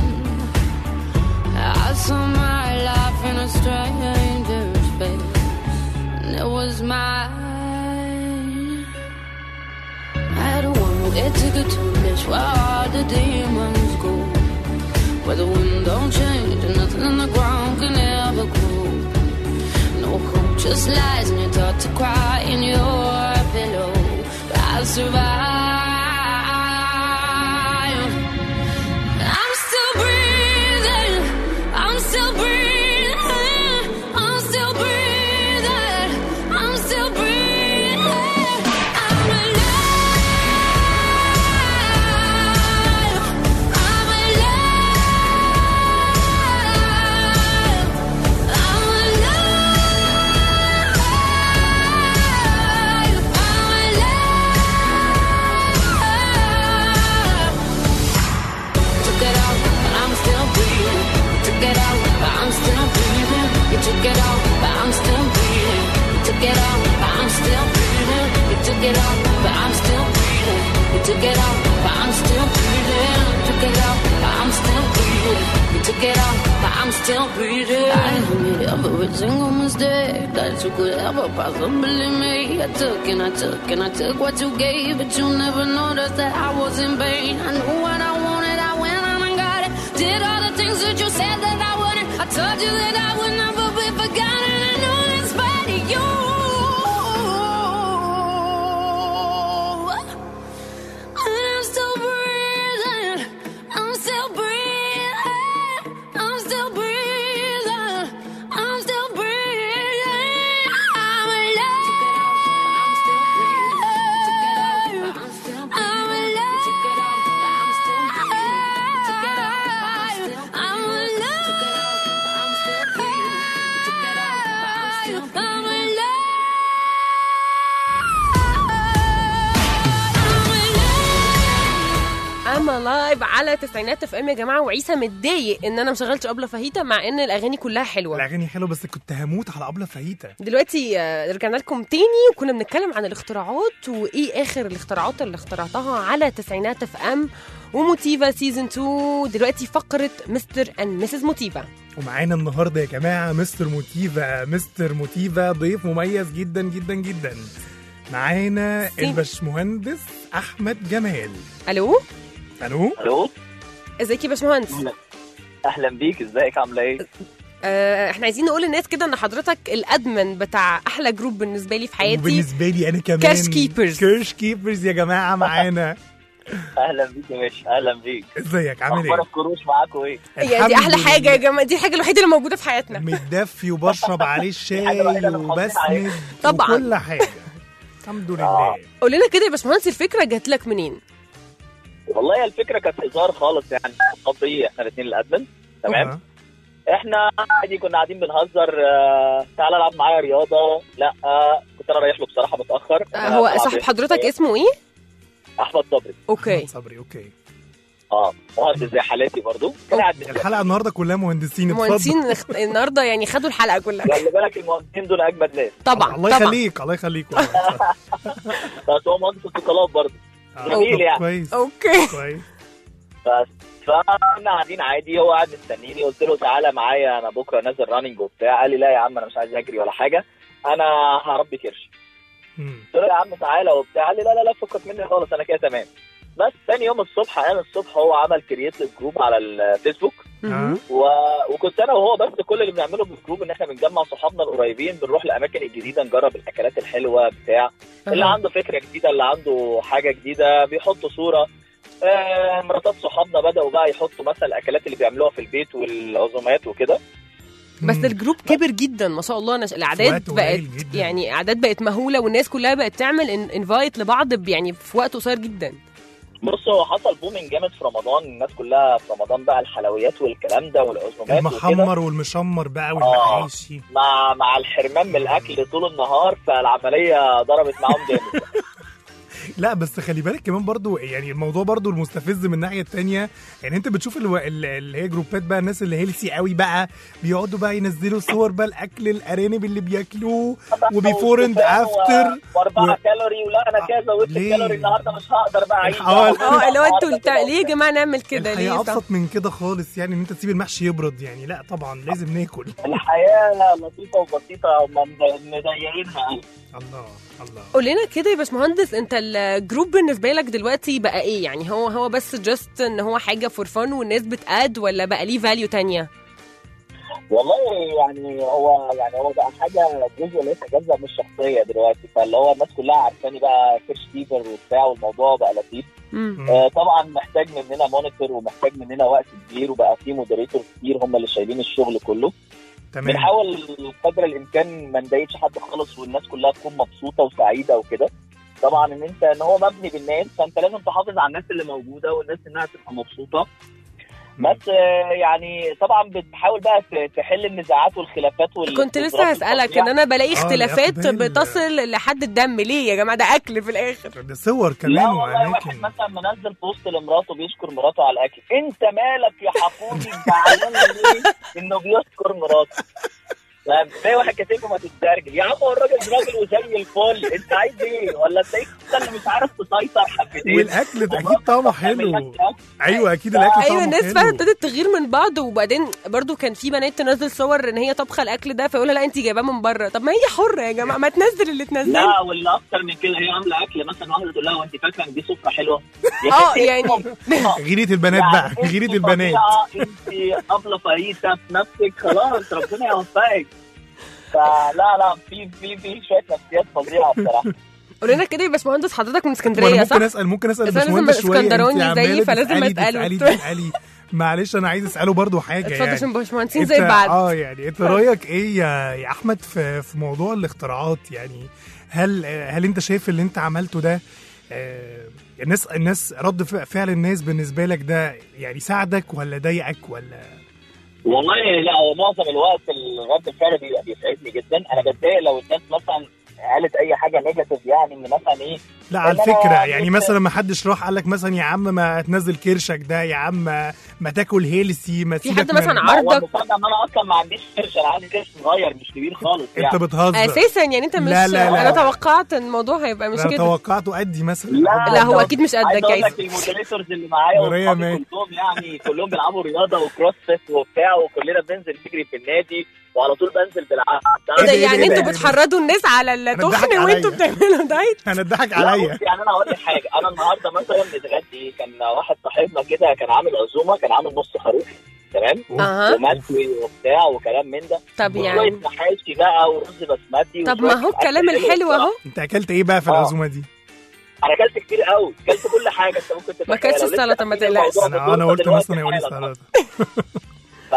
I saw my life in a stranger's face. And it was mine. I had a one way ticket to a place where all the demons go. Where the wind don't change and nothing in the ground can ever grow. No hope, just lies, and you're taught to cry in your pillow. But I'll survive. I'm still breathing. I'm still breathing. I'm still breathing. I'm still breathing. I'm alive. I'm alive. I'm alive. I'm alive. Took it out, but I'm still breathing. You took it out, but I'm still breathing. You took it out, but I'm still breathing. You took it out, but I'm still breathing. You took it out, but I'm still breathing. You took it out, but I'm still breathing. You took it out, but I'm still breathing. You took it out, but I'm still breathing. I made every single mistake that you could ever possibly make. I took and I took and I took what you gave, but you never noticed that I was in pain. I knew what I wanted, I went out and got it. Did all the things that you said that I wouldn't. I told you that I would never be forgotten. I know that's spite of you. And I'm still breathing. I'm still breathing. I'm still breathing. I'm still breathing. I'm alive. I'm alive. I'm alive. I'm alive. I'm alive على تسعينات اف ام يا جماعه وعيسى متضايق ان انا مشغلتش ابله فاهيتا مع ان الاغاني كلها حلوه الاغاني حلوه بس كنت هموت على ابله فاهيتا دلوقتي آه، رجعنا لكم تاني وكنا بنتكلم عن الاختراعات وايه اخر الاختراعات اللي اخترعتها على تسعينات اف ام وموتيفا سيزون 2 دلوقتي فقره مستر اند مسز موتيفا ومعانا النهارده يا جماعه مستر موتيفا مستر موتيفا ضيف مميز جدا جدا جدا معانا سين. الباشمهندس احمد جمال الو الو الو ازيك يا باشمهندس اهلا بيك ازيك عامله ايه آه، احنا عايزين نقول للناس كده ان حضرتك الادمن بتاع احلى جروب بالنسبه لي في حياتي وبالنسبه لي انا كمان كاش كيبرز. كاش كيبرز يا جماعه معانا اهلا بيك يا باشا اهلا بيك ازيك عامل اخبار ايه الكروش معاكم ايه يعني دي احلى الحمد حاجه لله. يا جماعه دي الحاجه الوحيده اللي موجوده في حياتنا متدفي وبشرب عليه الشاي الوحيدة اللي محافظين وبسند عليها. طبعاً. وكل حاجه الحمد لله قول لنا كده يا باشمهندس الفكره جات لك منين والله الفكره كانت هزار خالص يعني صبري احنا الاثنين الادمن تمام أها. احنا عادي كنا قاعدين بنهزر آه، تعالى العب معايا رياضه لا آه، كنت انا رايح له بصراحه متاخر آه، هو أنا صاحب بلعب حضرتك شوية. اسمه ايه احمد صبري اوكي أحمد صبري اوكي اه مهندس زي حالاتي برضو كان قاعد بيسأل. الحلقه النهارده كلها مهندسين اتفضل مهندسين اخت- النهارده يعني خدوا الحلقه كلها خلي بالك المهندسين دول اجمد ناس طبعا الله طبعا يخليك الله يخليك والله. بس هو مهندس اتصالات برضو آه، جميل طب يعني. كويس اوكي كويس بس فاحنا قاعدين عادي هو قاعد مستنيني قلت له تعالى معايا انا بكره نازل راننج وبتاع قال لي لا يا عم انا مش عايز اجري ولا حاجه انا هربي كرش مم. قلت له يا عم تعالى وبتاع قال لي لا لا لا فكك مني خالص انا كده تمام بس ثاني يوم الصبح قام الصبح هو عمل كرييت للجروب على الفيسبوك آه. و... وكنت انا وهو بس كل اللي بنعمله في الجروب ان احنا بنجمع صحابنا القريبين بنروح الاماكن الجديده نجرب الاكلات الحلوه بتاع اللي أها. عنده فكره جديده اللي عنده حاجه جديده بيحطوا صوره آه مراتات صحابنا بداوا بقى يحطوا مثلا الاكلات اللي بيعملوها في البيت والعزومات وكده بس مم. الجروب كبر جدا ما شاء الله أنا الاعداد وقت بقت قليل جداً. يعني اعداد بقت مهوله والناس كلها بقت تعمل انفايت لبعض ب- يعني في وقت قصير جدا بص هو حصل بومينج جامد في رمضان الناس كلها في رمضان بقى الحلويات والكلام ده والعزومات وكده المحمر والمشمر بقى والمحاشي مع مع الحرمان من الاكل طول النهار فالعمليه ضربت معاهم جامد لا بس خلي بالك كمان برضو يعني الموضوع برضو المستفز من الناحيه التانية يعني انت بتشوف الو... ال- اللي هي جروبات بقى الناس اللي هيلسي قوي بقى بيقعدوا بقى ينزلوا صور بقى الاكل الارانب اللي بياكلوه وبيفور اند افتر واربعه كالوري ولا انا كذا وانت ليه؟ كالوري النهارده مش هقدر بقى اعيش اه اه اللي هو انتوا التا- ليه يا جماعه نعمل كده الحياه ليه صح؟ ابسط من كده خالص يعني ان انت تسيب المحشي يبرد يعني لا طبعا لازم ناكل الحياه لطيفه وبسيطه هم مضيقينها الله الله قول لنا كده يا باشمهندس انت الجروب بالنسبه لك دلوقتي بقى ايه يعني هو هو بس جاست ان هو حاجه فور فن والناس بتاد ولا بقى ليه فاليو تانية والله يعني هو يعني هو بقى حاجه جزء لا يتجزا من الشخصيه دلوقتي فاللي هو الناس كلها عارفاني بقى كيرش فيفر وبتاع والموضوع بقى لطيف آه طبعا محتاج مننا مونيتور ومحتاج مننا وقت كبير وبقى في مودريتور كتير هم اللي شايلين الشغل كله تمام بنحاول قدر الامكان ما نضايقش حد خالص والناس كلها تكون مبسوطه وسعيده وكده طبعا ان انت ان هو مبني بالناس فانت لازم تحافظ على الناس اللي موجوده والناس انها تبقى مبسوطه بس آه، يعني طبعا بتحاول بقى ت- تحل النزاعات والخلافات وال كنت لسه هسألك ان انا بلاقي آه، اختلافات الأقبال. بتصل لحد الدم ليه يا جماعه ده اكل في الاخر ده صور لا كمان والله واحد واماكن مثلا منزل بوست لمراته بيشكر مراته على الاكل انت مالك يا حقودي زعلان ليه انه بيشكر مراته فاهم؟ تلاقي واحد كاتب له ما تسترجل يا عم هو الراجل راجل وزي الفل انت عايز ايه ولا تلاقيك انت اللي مش عارف تسيطر حبتين والاكل ده اكيد طعمه حلو ايوه اكيد الاكل ايوه طعمه الناس حلو فعلا ابتدت تغير من بعض وبعدين برضو كان في بنات تنزل صور ان هي طبخه الاكل ده فيقولها لا انت جايباه من بره طب ما هي حره يا جماعه ما تنزل اللي تنزل لا واللي اكتر من كده هي عامله اكل مثلا واحده تقول لها وانت فاكره ان دي سفره حلوه يا اه ستي يعني غيرة البنات بقى انت غيرة البنات فظيعة، انت ابله فريسه في نفسك خلاص ربنا يوفقك فلا لا في في في شويه نفسيات فظيعه بصراحه قول لنا كده يا باشمهندس حضرتك من وانا اسكندريه صح؟ ممكن اسال ممكن اسال بس أنا لازم باشمهندس شويه انت اسكندراني زيي عمالة فلازم تسألي- أسأله. تسألي تسألي معلش انا عايز اساله برضو حاجه اتفضل يعني عشان باشمهندسين انت- زي بعض اه يعني انت رايك ايه يا يا احمد في في موضوع الاختراعات يعني هل هل انت شايف اللي انت عملته ده آه، الناس الناس رد ف- فعل الناس بالنسبه لك ده يعني ساعدك ولا ضايقك ولا والله لا هو معظم الوقت الرد الفعل بيبقى بيسعدني جدا انا بتضايق لو الناس مثلا قالت اي حاجه نيجاتيف يعني ان مثلا ايه لا على إن أنا فكره يعني جيت- مثلا ما حدش راح قال لك مثلا يا عم ما تنزل كرشك ده يا عم ما تاكل هيلسي ما في سيبك حد من- مثلا هو عرضك المفاجأة ان انا اصلا ما عنديش كرش انا عندي كرش صغير مش كبير خالص انت يعني بتهزر اساسا يعني انت مش لا، لا، لا. انا توقعت ان الموضوع هيبقى مش انا كده توقعته ادي مثلا لا هو اكيد مش عايز قدك اقول يا لك المودريتورز اللي معايا نورية واصحابي مات. كلهم يعني كلهم بيلعبوا رياضه وكروس فيت وبتاع وكلنا بننزل نجري في النادي وعلى طول بنزل بالعافيه ايه ده إيه ده، يعني إيه ده، انتوا إيه ده؟ بتحرضوا الناس على ضحك التخن عليا. وانتوا بتعملوا دايت انا اتضحك لا عليا بص يعني انا هقول لك حاجه انا النهارده مثلا بنتغدي كان واحد صاحبنا كده كان عامل عزومه كان عامل نص خروف تمام اها ومشوي وبتاع وكلام من ده طب وشويه يعني محاشي بقى ورز بسمتي طب وشوية ما هو أكل الكلام حلو الحلو بصراحة. اهو انت اكلت ايه بقى في آه. العزومه دي انا اكلت كتير قوي اكلت كل حاجه انت ممكن تتخيلها ما كلتش ولسه السلطة، ما فاكرين تقلقش. الموضوع انا انا بكل قلت دلوقتي مثلا يقول لي حالا. سلطه ف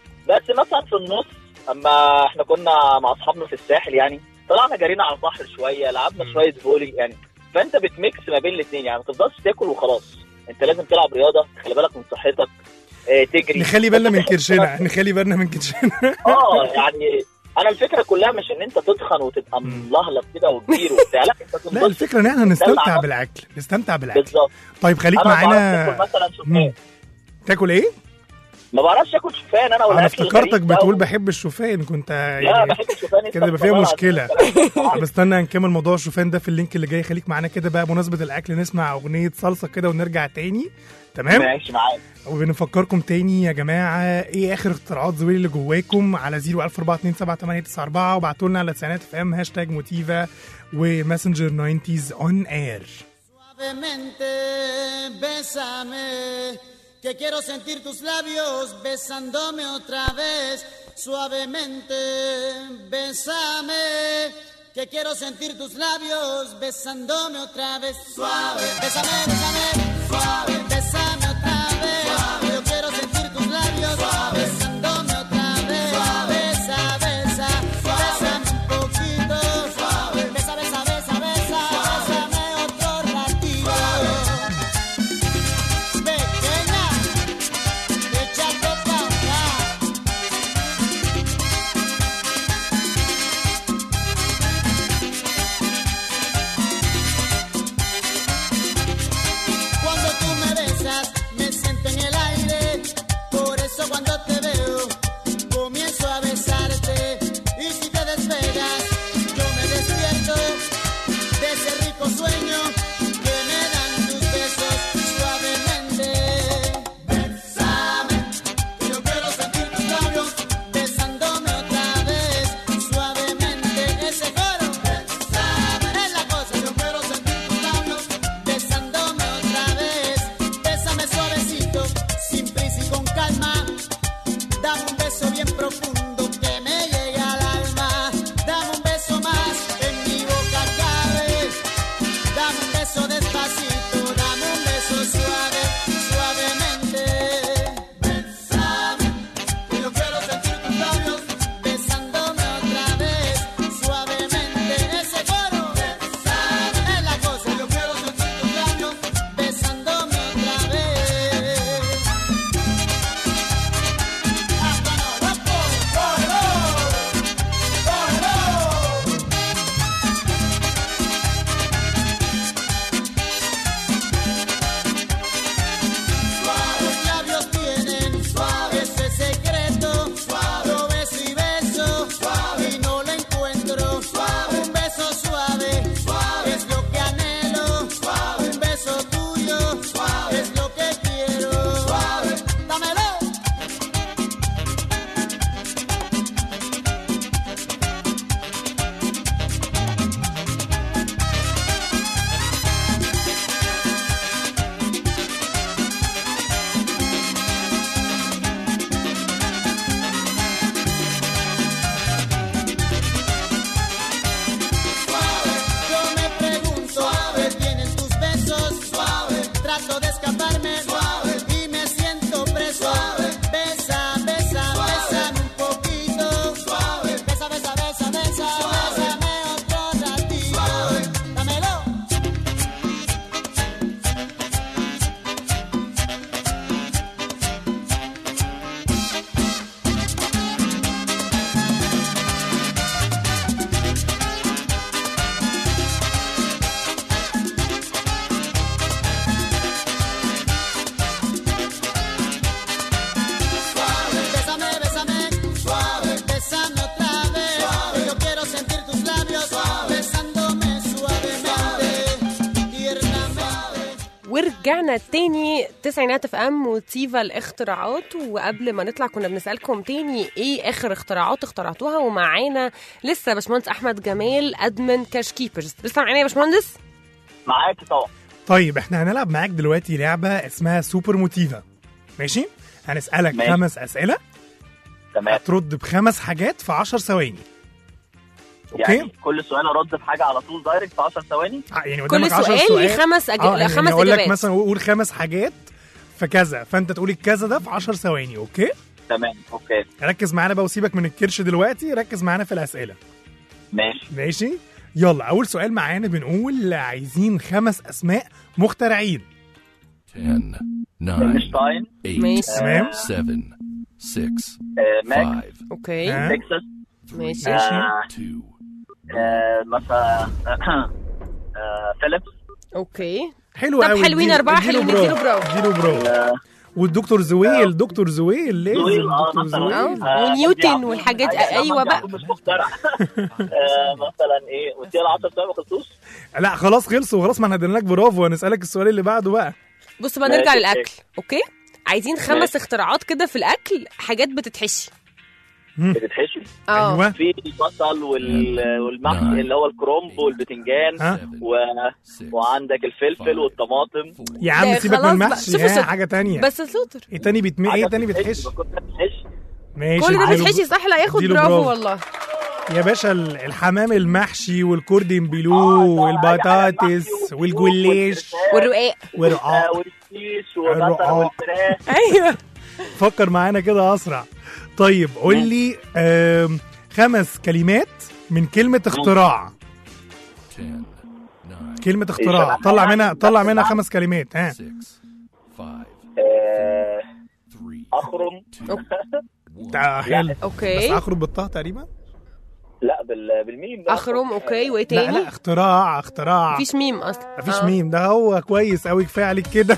بس مثلا في النص اما احنا كنا مع اصحابنا في الساحل يعني طلعنا جرينا على البحر شويه لعبنا شويه فولي يعني فانت بتميكس ما بين الاثنين يعني ما تفضلش تاكل وخلاص انت لازم تلعب رياضه خلي بالك من صحتك اه تجري نخلي بالنا من كرشنا نخلي بالنا من كرشنا اه يعني انا الفكره كلها مش ان انت تتخن وتبقى ملهلط كده وكبير وبتاع لا انت لا تنبسط الفكره ان احنا تدلع نستمتع نفسك. بالاكل نستمتع بالاكل بالظبط طيب خليك انا ما بعرفش معانا اكل مثلا مم. شوفان تاكل ايه ما بعرفش اكل شوفان انا ولا انا أكل افتكرتك الغريب ده بتقول و- بحب الشوفان كنت لا يعني بحب الشوفان انت كده يبقى فيها والله مشكله العظيم. طب استنى نكمل موضوع الشوفان ده في اللينك اللي جاي خليك معانا كده بقى بمناسبه الاكل نسمع اغنيه صلصه كده ونرجع تاني تمام ماشي معاك وبنفكركم تاني يا جماعه ايه اخر اختراعات زويل اللي جواكم على 014278994 وابعتوا لنا على تسعينات اف ام هاشتاج موتيفا وماسنجر 90s اون اير Suavemente, bésame, que quiero sentir tus labios besándome otra vez. Suavemente, bésame, que quiero sentir tus labios besándome otra vez. Suave, bésame, bésame, suave, bésame otra vez. Yo quiero sentir tus labios besándome otra vez. Besa, besa, bésame un poquito. Besa, besa, besa, besa, bésame otro ratito. Pequeña, échate pa' acá. sueño que me dan tus besos suavemente. Bésame, que yo quiero sentir tus labios besándome otra vez suavemente. Ese coro, bésame, es la cosa. Yo quiero sentir tus labios besándome otra vez. Bésame suavecito, sin prisa y con calma. Dame un beso bien profundo que me llegue al alma. Dame un beso más, en mi boca cabe. Dame un beso despacito, dame un beso suave, suavemente. Bésame, que yo quiero sentir tus labios besándome otra vez, suavemente. Ese coro, bésame, es la cosa. Yo quiero sentir tus labios besándome otra vez. Suaves labios tienen, suave ese secreto, suave lo beso y beso, suave y no lo encuentro, suave un beso suave, suave es lo que anhelo, suave un beso tuyo, suave es lo que quiero, suave, dámelo. Yo me pregunto, suave, tienen tus besos, suave, trato de escaparme, suave, y me siento preso, suave, besa, besa, bésame un poquito, suave, besa, besa, besa, besa, bésame otro ratito, suave, dámelo. Suave, bésame, bésame, suave, bésame otra vez. Suave, yo quiero sentir tus labios suave, besándome suavemente, tiernamente. ورجعنا تاني تسعينات اف ام وتيفا الاختراعات وقبل ما نطلع كنا بنسالكم تاني ايه اخر اختراعات اخترعتوها ومعانا لسه باشمهندس احمد جمال ادمن كاش كيبرز لسه معانا يا باشمهندس معاك طبعا طيب احنا هنلعب معاك دلوقتي لعبه اسمها سوبر موتيفا ماشي هنسالك ماشي. خمس اسئله تمام هترد بخمس حاجات في 10 ثواني اوكي يعني كل سؤال ارد في حاجه على طول دايركت في 10 ثواني آه، يعني كل قدامك 10 سؤال سؤال ليه خمس أج... اه لا، يعني خمس اقول لك اجابات مثلا قول خمس حاجات في كذا فانت تقول الكذا ده في 10 ثواني اوكي تمام اوكي ركز معانا بقى وسيبك من الكرش دلوقتي ركز معانا في الاسئله ماشي ماشي يلا اول سؤال معانا بنقول عايزين خمس اسماء مخترعين 10, 9, اينشتاين 8, ماشي. تمام 7, 6, آه، ماك 5, اوكي ها؟ تكساس ماشي آه، 2, آه، مثلا آه، فيليبس اوكي حلو طب قوي حلوين أربعة حلوين، اديله برافو. اديله برافو آه، والدكتور زويل دكتور زويل لازم زويل اه دكتور مثلا زويل آه، ونيوتن والحاجات دي. أيوة بقى. مش مخترع آه، مثلا ايه قلت لي 10 ثواني ما خلصوش لا خلاص خلصوا خلاص ما احنا ادينا لك برافو هنسالك السؤال اللي بعده بقى بص بقى ماشي، نرجع أوكي. للاكل اوكي عايزين خمس ماشي. اختراعات كده في الاكل حاجات بتتحشي بتتحشي اه ايوه في البصل وال... والمحشي نعم. اللي هو الكرنب والبتنجان ها و... وعندك الفلفل والطماطم يا عم لا، سيبك خلاص من بقى. المحشي شوفوا ها شوفوا. حاجه تانية بس سوتر ايه تاني بيتم ايه تاني بتحش بكون بتحشي ماشي كل ده اديله- بيتحشي صح لا ياخد اديله برافو برافو. والله يا باشا ال- الحمام المحشي والكوردين بلو آه، والبطاطس المحشي والجوليش والرقاق والرقاق آه، والشيش ومثلا الرقاق. والفراخ ايوه فكر معانا كده اسرع طيب قول لي آم، خمس كلمات من كلمة اختراع 10, 9, كلمة اختراع طلع منها طلع منها خمس كلمات ها 6, 5, آه، 3, اخرم ده حلو بس اوكي اخرج بالطه تقريبا لا بال... بالميم بقى. اخرم اوكي وايه لا لا تاني اختراع اختراع مفيش ميم اصلا مفيش آه. ميم ده هو كويس قوي كفايه عليك كده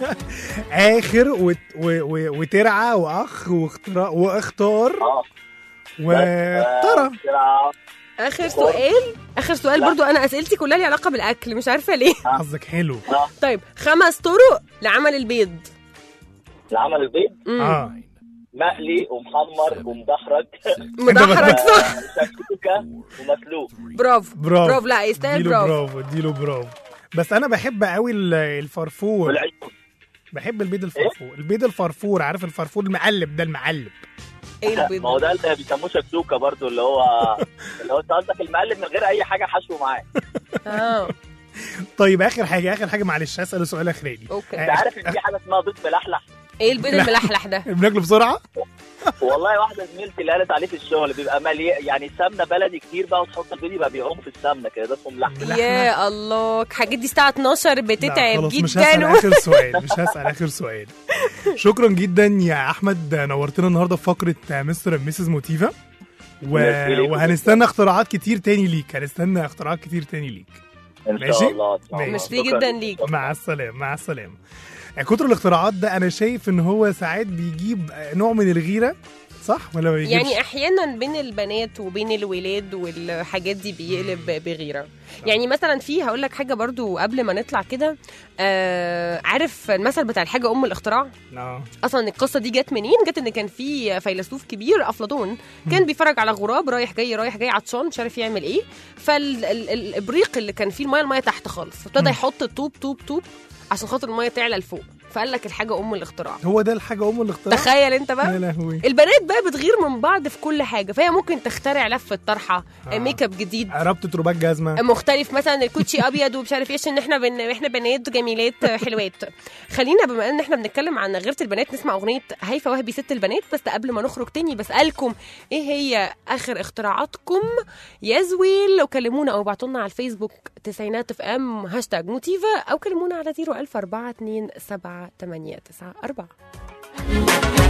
اخر وت... و... و... وترعى واخ واختراع واختار اه وترى اختراع اخر سؤال اخر سؤال برضو انا اسئلتي كلها ليها علاقه بالاكل مش عارفه ليه حظك حلو طيب خمس طرق لعمل البيض العمل البيض مم. اه مقلي ومحمر ومدحرج مدحرج صح وشكشوكه ومسلوق برافو برافو برافو لا يستاهل اديله برافو برافو اديله برافو بس انا بحب قوي ال- الفرفور والعيش بحب البيض الفرفور البيض الفرفور عارف الفرفور المقلب ده المقلب ايه البيض ما هو ده اللي بيسموه شكشوكه برضو اللي هو اللي هو انت قصدك المقلب من غير اي حاجه حشو معاه اه طيب اخر حاجه اخر حاجه معلش هساله سؤال اخراني اوكي انت عارف ان في حاجه اسمها بيض ملحلح ايه البيض الملحلح ده بناكله بسرعه والله واحده زميلتي اللي قالت عليه في الشغل بيبقى مليان يعني سمنه بلدي كتير بقى وتحط البيض يبقى بيعوم في السمنه كده ده اسمه ملحلح يا الله الحاجات دي الساعه 12 لا، بتتعب خلاص مش هسأل جدا اخر سؤال مش هسأل اخر سؤال شكرا جدا يا احمد نورتنا النهارده في فقره مستر ميسز موتيفا و... ميرسي ليكم. وهنستنى اختراعات كتير تاني ليك هنستنى اختراعات كتير تاني ليك ان ماشي؟ شاء الله إن شاء الله. ميرسي شكراً جدا ليك. ليك مع السلامه مع السلامه كتر الاختراعات ده انا شايف ان هو ساعات بيجيب نوع من الغيره صح ولا ما بيجيبش يعني احيانا بين البنات وبين الولاد والحاجات دي بيقلب بغيره يعني مثلا في هقول لك حاجه برضو قبل ما نطلع كده آه عارف المثل بتاع الحاجه ام الاختراع اه اصلا القصه دي جت منين جت ان كان في فيلسوف كبير افلاطون كان بيتفرج على غراب رايح جاي رايح جاي عطشان مش عارف يعمل ايه فالابريق اللي كان فيه الميه الميه تحت خالص فابتدى يحط طوب طوب طوب عشان خاطر الميه تعلى لفوق فقال لك الحاجه ام الاختراع هو ده الحاجه ام الاختراع تخيل انت بقى يا لهوي البنات بقى بتغير من بعض في كل حاجه فهي ممكن تخترع لفه طرحه آه. آه. ميك اب جديد ربطه رباط جزمه مختلف مثلا الكوتشي ابيض ومش عارف ايش ان احنا بن... احنا بنات جميلات حلوات خلينا بما ان احنا بنتكلم عن غيره البنات نسمع اغنيه هيفا وهبي ست البنات بس قبل ما نخرج تاني بسالكم ايه هي اخر اختراعاتكم يا زويل لو كلمونا او ابعتوا لنا على الفيسبوك تسعينات اف ام هاشتاج موتيفا او كلمونا على 014278994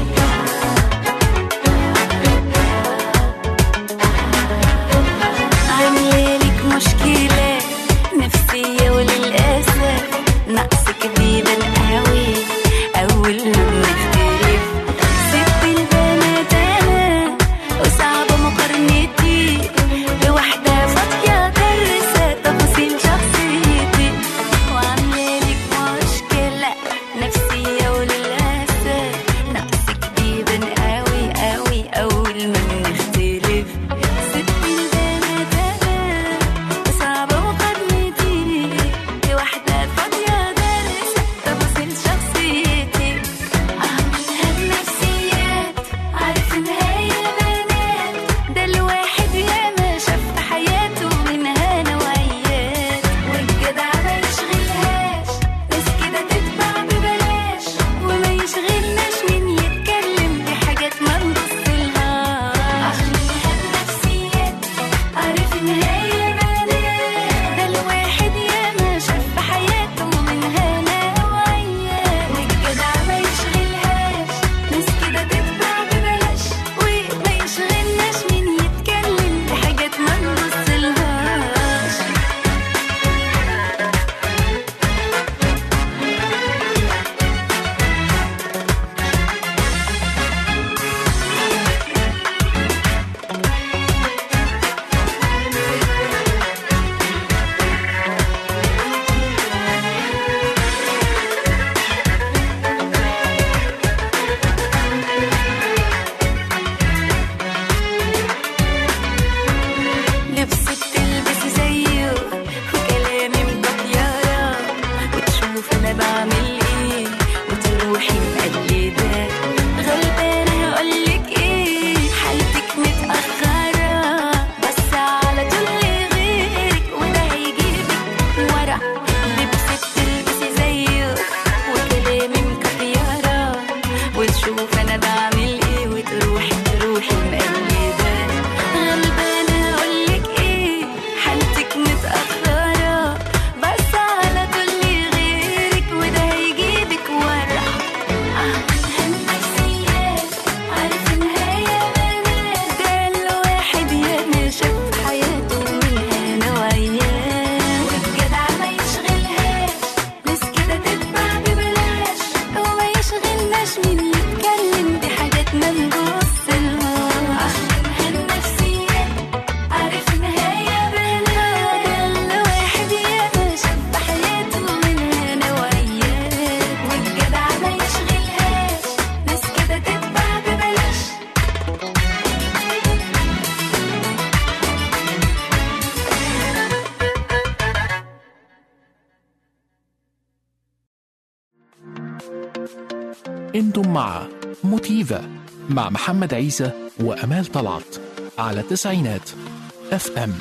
عاملة لك مشكلة نفسية وللأسف نقصك بيبان قوي أول ما بنختلف ست البنات أنا وصعبة مقارنتي بواحدة فاضية دارسة تفاصيل شخصيتي وعاملة لك مشكلة نفسية وللأسف نقصك انتم مع موتيفا مع محمد عيسى وأمال طلعت على تسعينات اف ام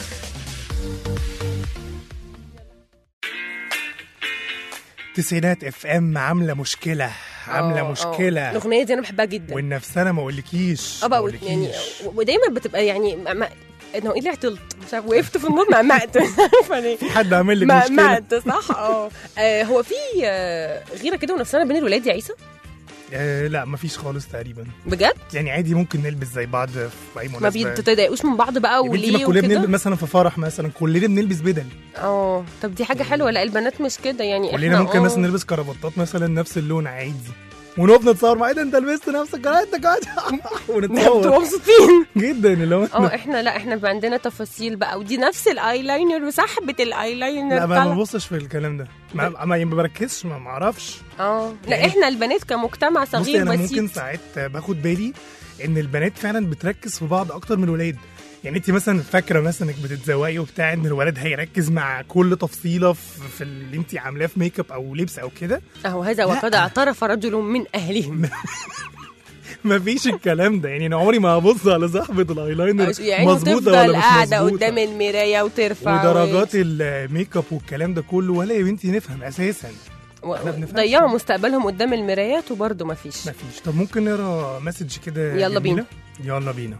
تسعينات اف ام عامله مشكله عامله آه، آه. مشكله الاغنيه دي انا بحبها جدا والنفسانه ما اقولكيش اه بقى ما يعني أقولكيش. ودايما بتبقى يعني ما ما انا ايه اللي عطلت مش عارف وقفت في النور مقمقت مش عارفه ليه حد عامل لك مشكله مقمقت صح اه آه، هو في آه، غيره كده ونفسنا بين الولاد يا عيسى آه لا مفيش خالص تقريبا بجد يعني عادي ممكن نلبس زي بعض في اي ما مناسبه بتتضايقوش من بعض بقى يا بنتي وليه ما كلنا بنلبس وكده مثلا في فرح مثلا كلنا بنلبس بدل اه طب دي حاجه حلوه لا البنات مش كده يعني كلنا احنا ممكن آه. مثلا نلبس كرافتات مثلا نفس اللون عادي ونقف نتصور مع ايه ده انت لبست نفس الكرافتة انت كمان ونتصور بتبقوا مبسوطين جدا اللي هو اه احنا لا احنا بقى عندنا تفاصيل بقى ودي نفس الايلاينر وسحبه الايلاينر لا ما طالعة. ببصش في الكلام ده ما ما ما بركزش ما ما اعرفش اه لا يعني- احنا البنات كمجتمع بصي صغير انا بسيط ممكن ساعات باخد بالي ان البنات فعلا بتركز في بعض اكتر من الولاد يعني انت مثلا فاكره مثلا انك بتتزوقي وبتاع ان الولد هيركز مع كل تفصيله في, في اللي انت عاملاه في ميك اب او لبس او كده اهو هذا وقد اعترف رجل من اهلهم مفيش الكلام ده يعني انا عمري ما هبص على صاحبه الايلاينر يعني مظبوطه وتفضل ولا مش قاعده مظبوطه قدام المرايه وترفع ودرجات الميك اب والكلام ده كله ولا يا بنتي نفهم اساسا و... احنا بنفهمش. ضيعوا مستقبلهم قدام المرايات وبرضه ما فيش مفيش طب ممكن نقرا مسج كده يلا جميلة؟ بينا. يلا بينا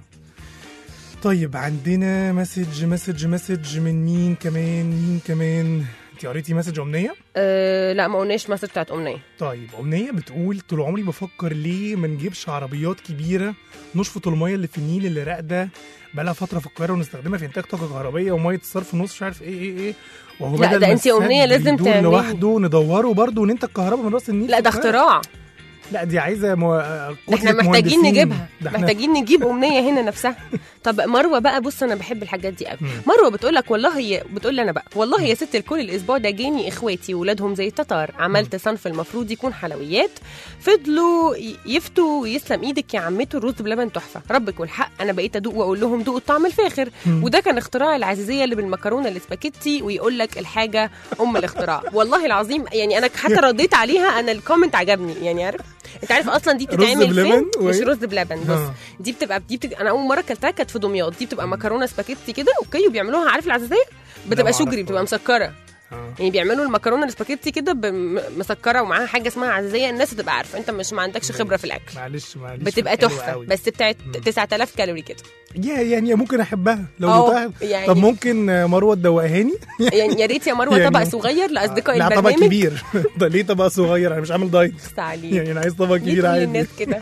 طيب عندنا مسج مسج مسج من مين كمان مين كمان انت قريتي مسج امنيه أه لا ما قلناش مثل بتاعت امنيه طيب امنيه بتقول طول عمري بفكر ليه ما نجيبش عربيات كبيره نشفط الميه اللي في النيل اللي راقده بقالها فتره في القاهره ونستخدمها في انتاج طاقه كهربائيه وميه الصرف نص مش عارف ايه ايه ايه وهو لا، بدل ده ما انتي أمنية السد لازم يدور تعملي. لوحده ندوره برضه وننتج كهرباء من راس النيل لا ده في القاهرة. اختراع لا دي عايزه مو... ده احنا كتلة محتاجين مهندسين. نجيبها ده احنا- محتاجين نجيب امنيه هنا نفسها طب مروه بقى بص انا بحب الحاجات دي قوي مروه بتقول لك والله هي بتقول لي انا بقى والله يا ست الكل الاسبوع ده جاني اخواتي ولادهم زي التتار عملت صنف المفروض يكون حلويات فضلوا ي- يفتوا ويسلم ايدك يا عمته الرز بلبن تحفه ربك والحق انا بقيت ادوق واقول لهم دوقوا الطعم الفاخر مم. وده كان اختراع العزيزيه اللي بالمكرونه الاسباجيتي ويقول لك الحاجه ام الاختراع والله العظيم يعني انا حتى رديت عليها انا الكومنت عجبني يعني عارف انت عارف اصلا دي رز بتتعمل بلبن فين مش وإيه؟ رز بلبن بص آه. دي بتبقى دي بتبقى انا اول مره اكلتها كانت في دمياط دي بتبقى مكرونه سباكيتي كده اوكي وبيعملوها عارف العزيزيه بتبقى ما شجري بتبقى مسكره آه. يعني بيعملوا المكرونه السباكيتي كده بم- مسكره ومعاها حاجه اسمها عزيزيه الناس تبقى عارفه انت مش ما عندكش خبره في الاكل معلش معلش بتبقى حلوة تحفه قوي. بس بتاعت 9000 كالوري كده يا يعني ممكن احبها لو أه، دوقتها يعني- طب ممكن آه، مروه تدوقهاني يعني يا ريت يا مروه يعني- طبق صغير لاصدقاء لا طبق البرنامج كبير ده ليه طبق صغير انا مش عامل دايت بس عليك يعني انا عايز طبق ليه كبير كل عادي الناس كده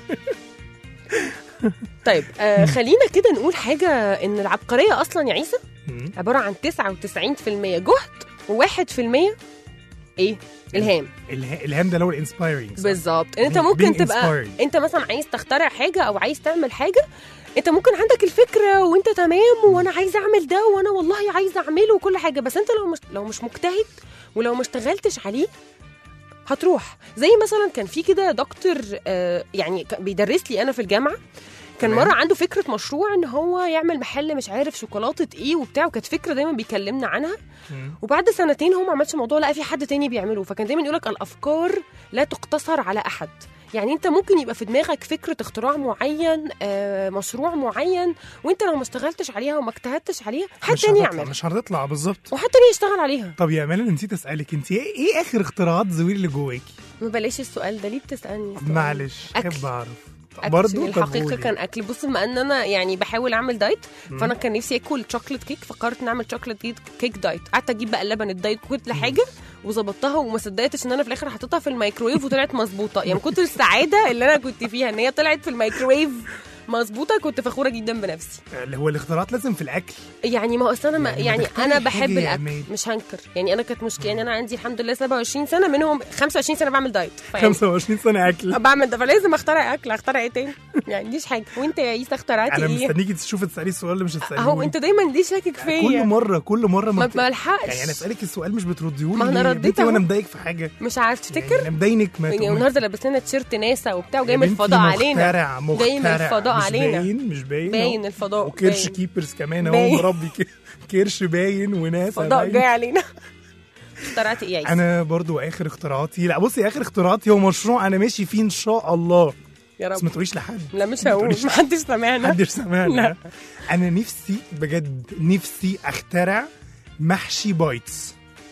طيب آه خلينا كده نقول حاجه ان العبقريه اصلا يا عيسى عباره عن 99% جهد و1% ايه الهام اله- الهام ده اللي هو الانسبايرنج بالظبط انت Being- ممكن being تبقى inspired. انت مثلا عايز تخترع حاجه او عايز تعمل حاجه انت ممكن عندك الفكره وانت تمام وانا عايزه اعمل ده وانا والله عايزه اعمله وكل حاجه بس انت لو مش لو مش مجتهد ولو ما اشتغلتش عليه هتروح زي مثلا كان في كده دكتور آه يعني كان بيدرس لي انا في الجامعه كان تمام. مره عنده فكره مشروع ان هو يعمل محل مش عارف شوكولاته ايه وبتاع وكانت فكره دايما بيكلمنا عنها وبعد سنتين هو ما عملش الموضوع لقى في حد تاني بيعمله فكان دايما يقولك الافكار لا تقتصر على احد يعني انت ممكن يبقى في دماغك فكره اختراع معين آه، مشروع معين وانت لو ما اشتغلتش عليها وما اجتهدتش عليها حد مش تاني هتطلع يعمل مش هتطلع بالظبط وحد تاني يشتغل عليها طب يا امال انا نسيت اسالك انت ايه ايه اخر اختراعات زويل اللي جواكي ما بلاش السؤال ده ليه بتسالني السؤال؟ معلش أكل. احب اعرف أكل. برضه الحقيقه كان اكل بص بما ان انا يعني بحاول اعمل دايت مم. فانا كان نفسي اكل شوكليت كيك فقررت نعمل شوكليت كيك, كيك دايت قعدت اجيب بقى اللبن الدايت كل حاجه وظبطتها وما صدقتش ان انا في الاخر حطيتها في الميكرويف وطلعت مظبوطه يعني من كتر السعاده اللي انا كنت فيها ان هي طلعت في الميكرويف مظبوطه كنت فخوره جدا بنفسي اللي هو الاختراعات لازم في الاكل يعني ما هو أصل انا ما يعني ما يعني تختاري انا حاجة بحب يا الاكل أمال. مش هنكر يعني انا كانت مشكله يعني انا عندي الحمد لله 27 سنه منهم 25 سنه بعمل دايت فيعني 25 سنه اكل بعمل ده فلازم اخترع اكل اخترع ايه تاني يعني ما عنديش حاجه وانت يا عيسى اخترعتي انا ايه مستنيكي تشوفي تسالي السؤال اللي مش هتساليه اهو انت دايما ليه شاكك فيا كل مره كل مره ما بت- بلحقش. يعني انا اسالك السؤال مش بترديهولي ما أنا ليه؟ يا رديت بنتي أهو. وانا مضايق في حاجه مش عارف تفتكر انا مضايقك ما يعني تقومي. النهارده لابس لنا تيشيرت ناسا وبتاع وجاي من يا بنتي الفضاء علينا مخترع مخترع جاي من الفضاء مش علينا باين مش باين باين أهو. الفضاء وكرش باين. كيبرز كمان اهو باين. مربي ك- كرش باين وناس الفضاء جاي علينا اخترعت ايه يا عيسى انا برضو اخر اختراعاتي لا بصي اخر اختراعاتي هو مشروع انا ماشي فيه ان شاء الله يا بس رب ما تقوليش لحد لا مش هقول تقوليش- محدش سامعنا محدش سامعنا لا. انا نفسي بجد نفسي اخترع محشي بايتس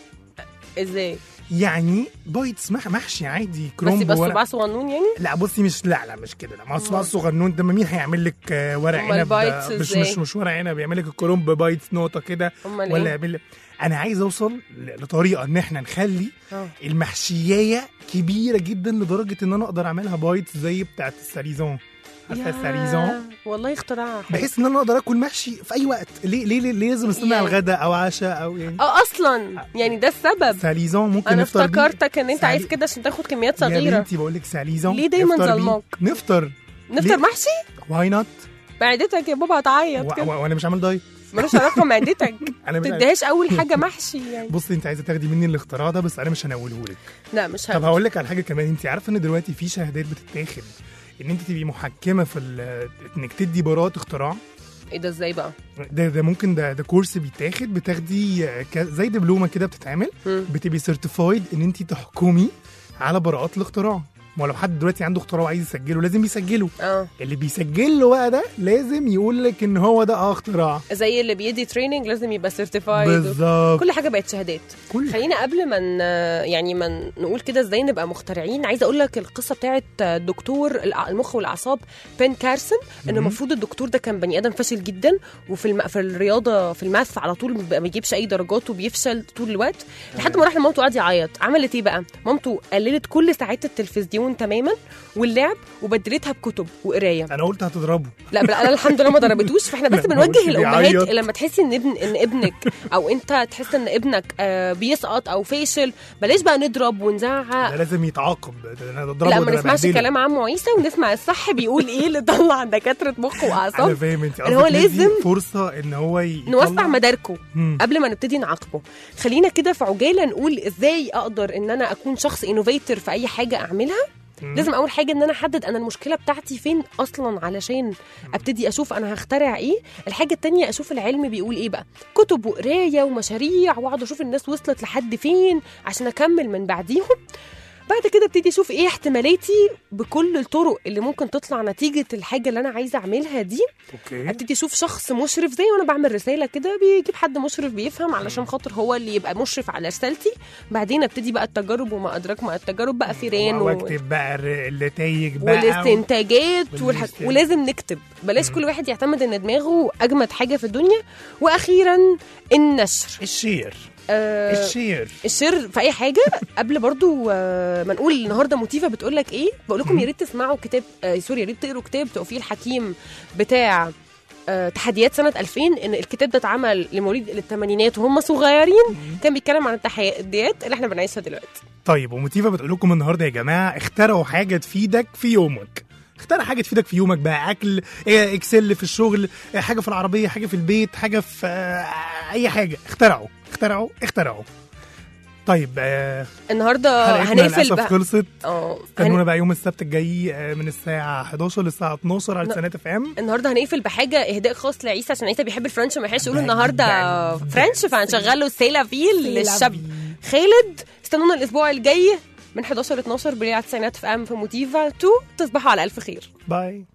ازاي يعني بايتس مح محشي عادي بس كرومب يبقى ورق- الصباع صغنون يعني لا بصي مش لا لا مش كده لا ما الصباع الصغنون ده ما مين هيعمل لك آه، ورق أمال عنب بايتس ده؟ مش إزاي؟ مش مش ورق عنب يعمل لك الكرومب بايتس نقطه كده أمال ولا إيه؟ يعمل لك انا عايز اوصل ل- لطريقه ان احنا نخلي اه. المحشيايه كبيره جدا لدرجه ان انا اقدر اعملها بايتس زي بتاعت الساريزون عارفه يا، الساريزون والله اختراع حلو. بحيث ان انا اقدر اكل محشي في اي وقت ليه ليه ليه, ليه لازم استنى يعني- على الغداء او عشاء او يعني اه اصلا يعني ده السبب ساليزون ممكن انا نفطر بيه. افتكرتك ان انت سالي- عايز كده عشان تاخد كميات يا صغيره بنتي بقول لك ساليزون ليه دايما نفطر بيه. ظلماك؟ نفطر نفطر ليه؟ محشي واي نوت معدتك يا بابا هتعيط كده وانا مش عامل دايت ملوش علاقه معدتك انا مش تديهاش اول حاجه محشي يعني بصي انت عايزه تاخدي مني الاختراع ده بس انا مش هنقوله لك لا مش طب هقول هقول لك على حاجه كمان انت عارفه ان دلوقتي في شهادات بتتاخد ان انت تبقي محكمه في ال- انك تدي براءه اختراع ايه ده ازاي بقى ده ده ممكن ده ده كورس بيتاخد بتاخدي آه، ك- زي دبلومه كده بتتعمل مم. بتبقي سيرتيفايد ان انت تحكمي على براءات الاختراع ما هو لو حد دلوقتي عنده اختراع وعايز يسجله لازم يسجله اه اللي بيسجل له بقى ده لازم يقول لك ان هو ده اه اختراع زي اللي بيدي تريننج لازم يبقى سيرتيفايد بالظبط. كل حاجه بقت شهادات كل خلينا قبل ما ن- يعني ما ن- نقول كده ازاي نبقى مخترعين عايزه اقول لك القصه بتاعت الدكتور الع- المخ والاعصاب بن كارسون ان مهم. المفروض الدكتور ده كان بني ادم فاشل جدا وفي الم... في الرياضه في الماث على طول ما بيجيبش اي درجات وبيفشل طول الوقت لحد ما راح لمامته قعد يعيط عملت ايه بقى مامته قللت كل ساعات التلفزيون تماما واللعب وبدلتها بكتب وقرايه انا قلت هتضربه لا بل انا الحمد لله ما ضربتوش فاحنا بس لا، ما بنوجه قلتش الامهات بيعيط. لما تحسي ان ابن ان ابنك او انت تحس ان ابنك آه، بيسقط او فاشل بلاش بقى نضرب ده ونزعق لازم يتعاقب ده انا اضربه لا ده ما أنا نسمعش بهدله. كلام عمو عيسى ونسمع الصح بيقول ايه اللي طلع دكاتره مخ انا واعصاب فاهم انت ان هو قصدك ندي لازم فرصه ان هو ي- نوسع يطلع- مداركه مم. قبل ما نبتدي نعاقبه خلينا كده في عجاله نقول ازاي اقدر ان انا اكون شخص انوفيتور في اي حاجه اعملها مم. لازم اول حاجه ان انا احدد انا المشكله بتاعتي فين اصلا علشان ابتدي اشوف انا هخترع ايه الحاجه التانية اشوف العلم بيقول ايه بقى كتب وقرايه ومشاريع واقعد اشوف الناس وصلت لحد فين عشان اكمل من بعديهم بعد كده ابتدي اشوف ايه احتمالاتي بكل الطرق اللي ممكن تطلع نتيجه الحاجه اللي انا عايزه اعملها دي اوكي ابتدي اشوف شخص مشرف زي وانا بعمل رساله كده بيجيب حد مشرف بيفهم علشان خاطر هو اللي يبقى مشرف على رسالتي بعدين ابتدي بقى التجارب وما ادراك ما التجارب بقى فيران و... واكتب بقى الر- النتائج بقى والاستنتاجات والح... والاستنتاج. ولازم نكتب بلاش كل واحد يعتمد ان دماغه اجمد حاجه في الدنيا واخيرا النشر الشير آه الشير الشير في اي حاجه قبل برضو آه ما نقول النهارده موتيفا بتقول لك ايه بقول لكم يا ريت تسمعوا كتاب آه سوري يا ريت تقروا كتاب توفيق الحكيم بتاع آه تحديات سنة 2000 ان الكتاب ده اتعمل لمواليد الثمانينات وهم صغيرين كان بيتكلم عن التحديات اللي احنا بنعيشها دلوقتي طيب وموتيفا بتقول لكم النهارده يا جماعه اخترعوا حاجه تفيدك في يومك اخترع حاجه تفيدك في يومك بقى اكل إيه، اكسل في الشغل إيه، حاجه في العربيه حاجه في البيت حاجه في آه، اي حاجه اخترعوا اخترعوا اخترعوا طيب آه، النهارده حلقتنا هنقفل للاسف بقى خلصت اه استنونا هن... بقى يوم السبت الجاي آه، من الساعه 11 للساعه 12 على لا. سنات اف ام النهارده هنقفل بحاجه اهداء خاص لعيسى عشان عيسى بيحب الفرنش وما يحبش يقول النهارده فرنش فهنشغل له سيلافيل للشاب خالد استنونا الاسبوع الجاي من 11 ل 12 بالليل على التسعينات في ام في موتيفا 2 تصبحوا على الف خير باي